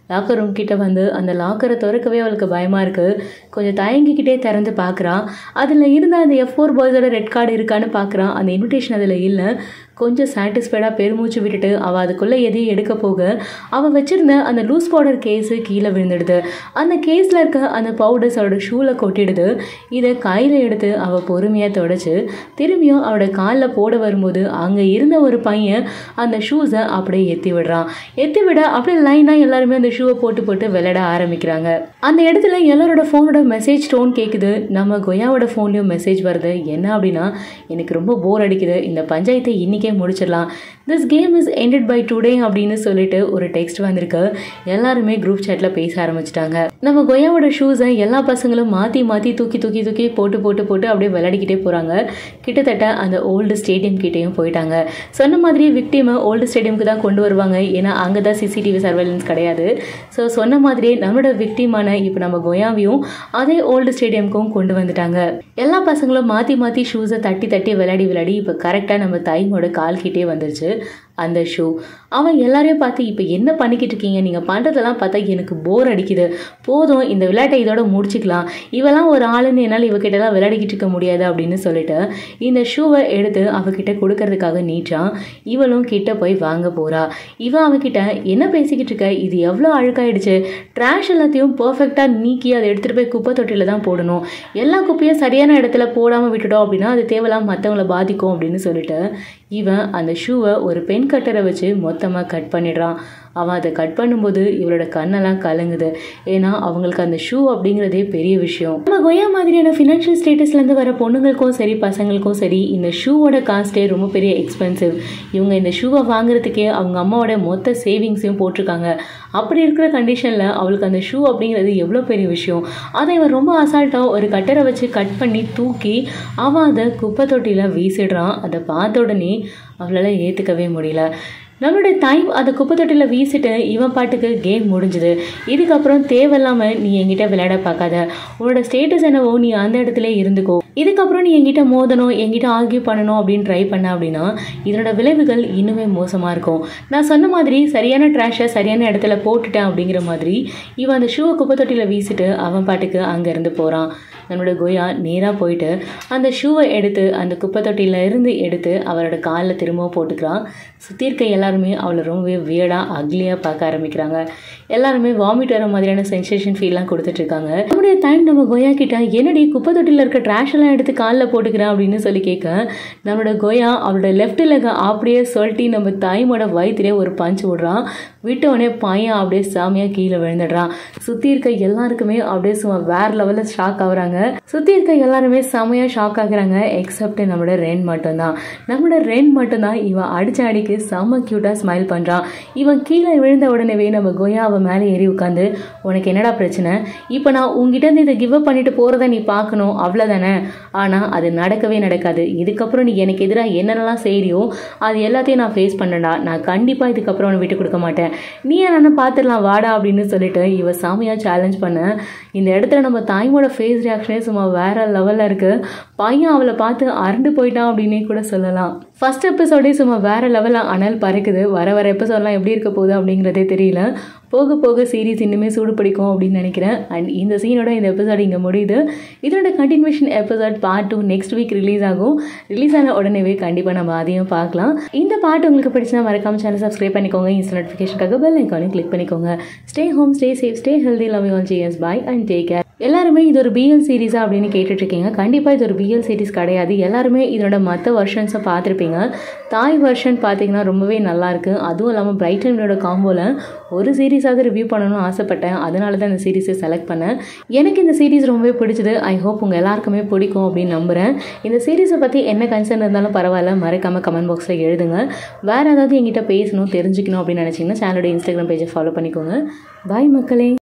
லாக்கர் ரூம் கிட்ட வந்து அந்த லாக்கரை திறக்கவே அவளுக்கு பயமாக இருக்குது கொஞ்சம் தயங்கிக்கிட்டே திறந்து பார்க்குறான் அதில் இருந்த அந்த எஃப் ஃபோர் பாய்ஸோட ரெட் கார்டு இருக்கான்னு பார்க்குறான் அந்த இன்விடேஷன் அதில் இல்லை கொஞ்சம் சாட்டிஸ்ஃபைடாக பெருமூச்சு விட்டுட்டு அவள் அதுக்குள்ளே எதையும் எடுக்க போக அவள் வச்சுருந்த அந்த லூஸ் பவுடர் கேஸு கீழே விழுந்துடுது அந்த கேஸில் இருக்க அந்த பவுடர்ஸ் அவளோட ஷூவில் கொட்டிடுது இதை கையில் எடுத்து அவள் பொறுமையாக தொடச்சி திரும்பியும் அவளோட காலில் போட வரும்போது அங்கே இருந்த ஒரு பையன் அந்த ஷூஸை அப்படியே எத்தி விடுறான் எத்தி விட அப்படியே லைனாக எல்லாருமே அந்த ஷூவை போட்டு போட்டு விளையாட ஆரம்பிக்கிறாங்க அந்த இடத்துல எல்லாரோட ஃபோனோட மெசேஜ் டோன் கேட்குது நம்ம கொய்யாவோட ஃபோன்லேயும் மெசேஜ் வருது என்ன அப்படின்னா எனக்கு ரொம்ப போர் அடிக்குது இந்த பஞ்சாயத்தை இன்றைக்கே முடிச்சிடலாம் this game is ended by today அப்படின்னு சொல்லிட்டு ஒரு டெக்ஸ்ட் வந்திருக்கு எல்லாருமே குரூப் சேட்டில் பேச ஆரம்பிச்சிட்டாங்க நம்ம கொய்யாவோட ஷூஸை எல்லா பசங்களும் மாற்றி மாற்றி தூக்கி தூக்கி தூக்கி போட்டு போட்டு போட்டு அப்படியே விளையாடிக்கிட்டே போகிறாங்க கிட்டத்தட்ட அந்த ஓல்டு ஸ்டேடியம் கிட்டேயும் போயிட்டாங்க சொன்ன மாதிரி விக்டிமை ஓல்டு ஸ்டேடியம்க்கு தான் கொண்டு வருவாங்க ஏன்னா அங்கே தான் சிசிடிவி சர்வேலன்ஸ் கிடையாது ஸோ சொன்ன மாதிரியே நம்மளோட விக்டிமான இப்போ நம்ம கொயாவையும் அதே ஓல்டு ஸ்டேடியம்க்கும் கொண்டு வந்துட்டாங்க எல்லா பசங்களும் மாற்றி மாற்றி ஷூஸை தட்டி தட்டி விளையாடி விளையாடி இப்போ கரெக்டாக நம்ம தைமோட கால் கிட்டே வந்துருச்சு அந்த ஷூ அவன் எல்லாரையும் பார்த்து இப்போ என்ன பண்ணிக்கிட்டு இருக்கீங்க நீங்கள் பண்ணுறதெல்லாம் பார்த்தா எனக்கு போர் அடிக்குது போதும் இந்த விளையாட்டை இதோட முடிச்சுக்கலாம் இவெல்லாம் ஒரு ஆளுன்னு என்னால் இவகிட்டலாம் விளையாடிக்கிட்டு இருக்க முடியாது அப்படின்னு சொல்லிட்டு இந்த ஷூவை எடுத்து அவகிட்ட கொடுக்கறதுக்காக நீட்டான் இவளும் கிட்ட போய் வாங்க போகிறா இவன் அவகிட்ட என்ன பேசிக்கிட்டு இருக்க இது எவ்வளோ அழுக்காயிடுச்சு ட்ராஷ் எல்லாத்தையும் பர்ஃபெக்டாக நீக்கி அதை எடுத்துகிட்டு போய் குப்பை தொட்டியில் தான் போடணும் எல்லா குப்பையும் சரியான இடத்துல போடாமல் விட்டுட்டோம் அப்படின்னா அது தேவையில்லாம மற்றவங்கள பாதிக்கும் அப்படின்னு சொல்லிட்டு இவன் அந்த ஷூவை ஒரு பென் கட்டரை வச்சு மொத்தமாக கட் பண்ணிடுறான் அவன் அதை கட் பண்ணும்போது இவளோட கண்ணெல்லாம் கலங்குது ஏன்னா அவங்களுக்கு அந்த ஷூ அப்படிங்கிறதே பெரிய விஷயம் நம்ம கொய்யா மாதிரியான ஃபினான்ஷியல் ஸ்டேட்டஸ்லேருந்து வர பொண்ணுங்களுக்கும் சரி பசங்களுக்கும் சரி இந்த ஷூவோட காஸ்ட்டே ரொம்ப பெரிய எக்ஸ்பென்சிவ் இவங்க இந்த ஷூவை வாங்குறதுக்கே அவங்க அம்மாவோட மொத்த சேவிங்ஸையும் போட்டிருக்காங்க அப்படி இருக்கிற கண்டிஷனில் அவளுக்கு அந்த ஷூ அப்படிங்கிறது எவ்வளோ பெரிய விஷயம் அதை இவன் ரொம்ப அசால்ட்டாக ஒரு கட்டரை வச்சு கட் பண்ணி தூக்கி அவன் அதை குப்பை தொட்டியில் வீசிடுறான் அதை பார்த்த உடனே அவளால் ஏற்றுக்கவே முடியல நம்மளுடைய டைம் அந்த குப்பை தொட்டியில் வீசிட்டு இவன் பாட்டுக்கு கேம் முடிஞ்சுது இதுக்கப்புறம் தேவையில்லாமல் நீ என்கிட்ட விளையாட பார்க்காத உன்னோட ஸ்டேட்டஸ் என்னவோ நீ அந்த இடத்துல இருந்துக்கோ இதுக்கப்புறம் நீ என்கிட்ட மோதணும் என்கிட்ட ஆர்கியூ பண்ணணும் அப்படின்னு ட்ரை பண்ண அப்படின்னா இதனோட விளைவுகள் இன்னுமே மோசமாக இருக்கும் நான் சொன்ன மாதிரி சரியான ட்ராஷை சரியான இடத்துல போட்டுட்டேன் அப்படிங்கிற மாதிரி இவன் அந்த ஷூவை குப்பை தொட்டியில் வீசிட்டு அவன் பாட்டுக்கு அங்கேருந்து போகிறான் நம்மளோட கொய்யா நேராக போயிட்டு அந்த ஷூவை எடுத்து அந்த குப்பை தொட்டியில இருந்து எடுத்து அவரோட காலில் திரும்பவும் போட்டுக்கிறான் சுற்றி இருக்க எல்லாருமே அவளை ரொம்பவே வியர்டாக அக்லியாக பார்க்க ஆரம்பிக்கிறாங்க எல்லாருமே வாமிட் வர மாதிரியான சென்சேஷன் ஃபீல்லாம் கொடுத்துட்ருக்காங்க நம்முடைய டைம் நம்ம கொய்யா கிட்ட என்னடி குப்பை தொட்டியில் இருக்க ட்ராஷ் எல்லாம் எடுத்து காலில் போட்டுக்கிறேன் அப்படின்னு சொல்லி கேட்க நம்மளோட கொய்யா அவளோட லெஃப்ட் லெக்கை அப்படியே சொல்லிட்டு நம்ம தாய்மோட வயிற்றுலே ஒரு பஞ்ச் விடுறான் விட்ட உடனே பையன் அப்படியே சாமியாக கீழே விழுந்துடுறான் சுற்றி இருக்க எல்லாருக்குமே அப்படியே சும்மா வேற லெவலில் ஷாக் ஆகுறாங்க சுற்றி இருக்க எல்லாருமே செமையாக ஷாக் ஆகுறாங்க எக்ஸப்ட் நம்மளோட ரென் மட்டும்தான் நம்மளோட ரென் மட்டும்தான் இவன் அடிச்ச அடிக்கு செம்ம க்யூட்டாக ஸ்மைல் பண்ணுறான் இவன் கீழே விழுந்த உடனே நம்ம கொய்யா அவன் மேலே ஏறி உட்காந்து உனக்கு என்னடா பிரச்சனை இப்போ நான் உங்ககிட்ட இருந்து இதை கிவ் அப் பண்ணிட்டு போகிறத நீ பார்க்கணும் அவ்வளோதானே ஆனால் அது நடக்கவே நடக்காது இதுக்கப்புறம் நீ எனக்கு எதிராக என்னென்னலாம் செய்கிறியோ அது எல்லாத்தையும் நான் ஃபேஸ் பண்ணடா நான் கண்டிப்பாக இதுக்கப்புறம் உன்னை விட்டு கொடுக்க மாட்டேன் நீ என்ன பார்த்துடலாம் வாடா அப்படின்னு சொல்லிட்டு இவ சாமியாக சேலஞ்ச் பண்ண இந்த இடத்துல நம்ம தாய்மோட ஃபேஸ் ரியாக்ஷனே சும்மா வேற லெவலில் இருக்குது பையன் அவளை பார்த்து அரண்டு போயிட்டான் அப்படின்னே கூட சொல்லலாம் ஃபர்ஸ்ட் எபிசோடே சும்மா வேற லெவலில் அனல் பறக்குது வர வர எபிசோட்லாம் எப்படி இருக்க போகுது அப்படிங்கிறதே தெரியல போக போக சீரீஸ் இன்னுமே சூடு பிடிக்கும் அப்படின்னு நினைக்கிறேன் அண்ட் இந்த சீனோட இந்த எபிசோட் இங்கே முடியுது இதோட continuation episode part two next week release ஆகும் ரிலீஸ் ஆன உடனேவே கண்டிப்பாக நம்ம அதையும் பார்க்கலாம் இந்த பாட்டு உங்களுக்கு பிடிச்சா மறக்காம சேனல் சப்ஸ்கிரைப் பண்ணிக்கோங்க இன்ஸ்டா நோட்டிஃபிகேஷனுக்காக பெல் ஐக்கானையும் கிளிக் பண்ணிக்கோங்க stay home stay safe stay healthy love all GS bye and take care எல்லாருமே இது ஒரு பிஎல் சீரிஸா அப்படின்னு கேட்டுட்டு இருக்கீங்க கண்டிப்பாக இது ஒரு பிஎல் சீரிஸ் கிடையாது எல்லாருமே இதனோட மற்ற வெர்ஷன்ஸை பார்த்துருப்பீங்க தாய் வெர்ஷன் பார்த்தீங்கன்னா ரொம்பவே நல்லா இருக்கு அதுவும் இல்லாமல் பிரைட் அண்டோட காம்போவில் ஒரு சீரீஸாவது ரிவ்யூ பண்ணணும்னு ஆசைப்பட்டேன் அதனால தான் இந்த சீரீஸை செலக்ட் பண்ணேன் எனக்கு இந்த சீரீஸ் ரொம்பவே பிடிச்சது ஐ ஹோப் உங்கள் எல்லாருக்குமே பிடிக்கும் அப்படின்னு நம்புகிறேன் இந்த சீரீஸை பற்றி என்ன கன்சர்ன் இருந்தாலும் பரவாயில்ல மறக்காமல் கமெண்ட் பாக்ஸில் எழுதுங்க வேறு ஏதாவது என்கிட்ட பேசணும் தெரிஞ்சுக்கணும் அப்படின்னு நினச்சிங்கன்னா சேனலோட இன்ஸ்டாகிராம் பேஜை ஃபாலோ பண்ணிக்கோங்க பாய் மக்களே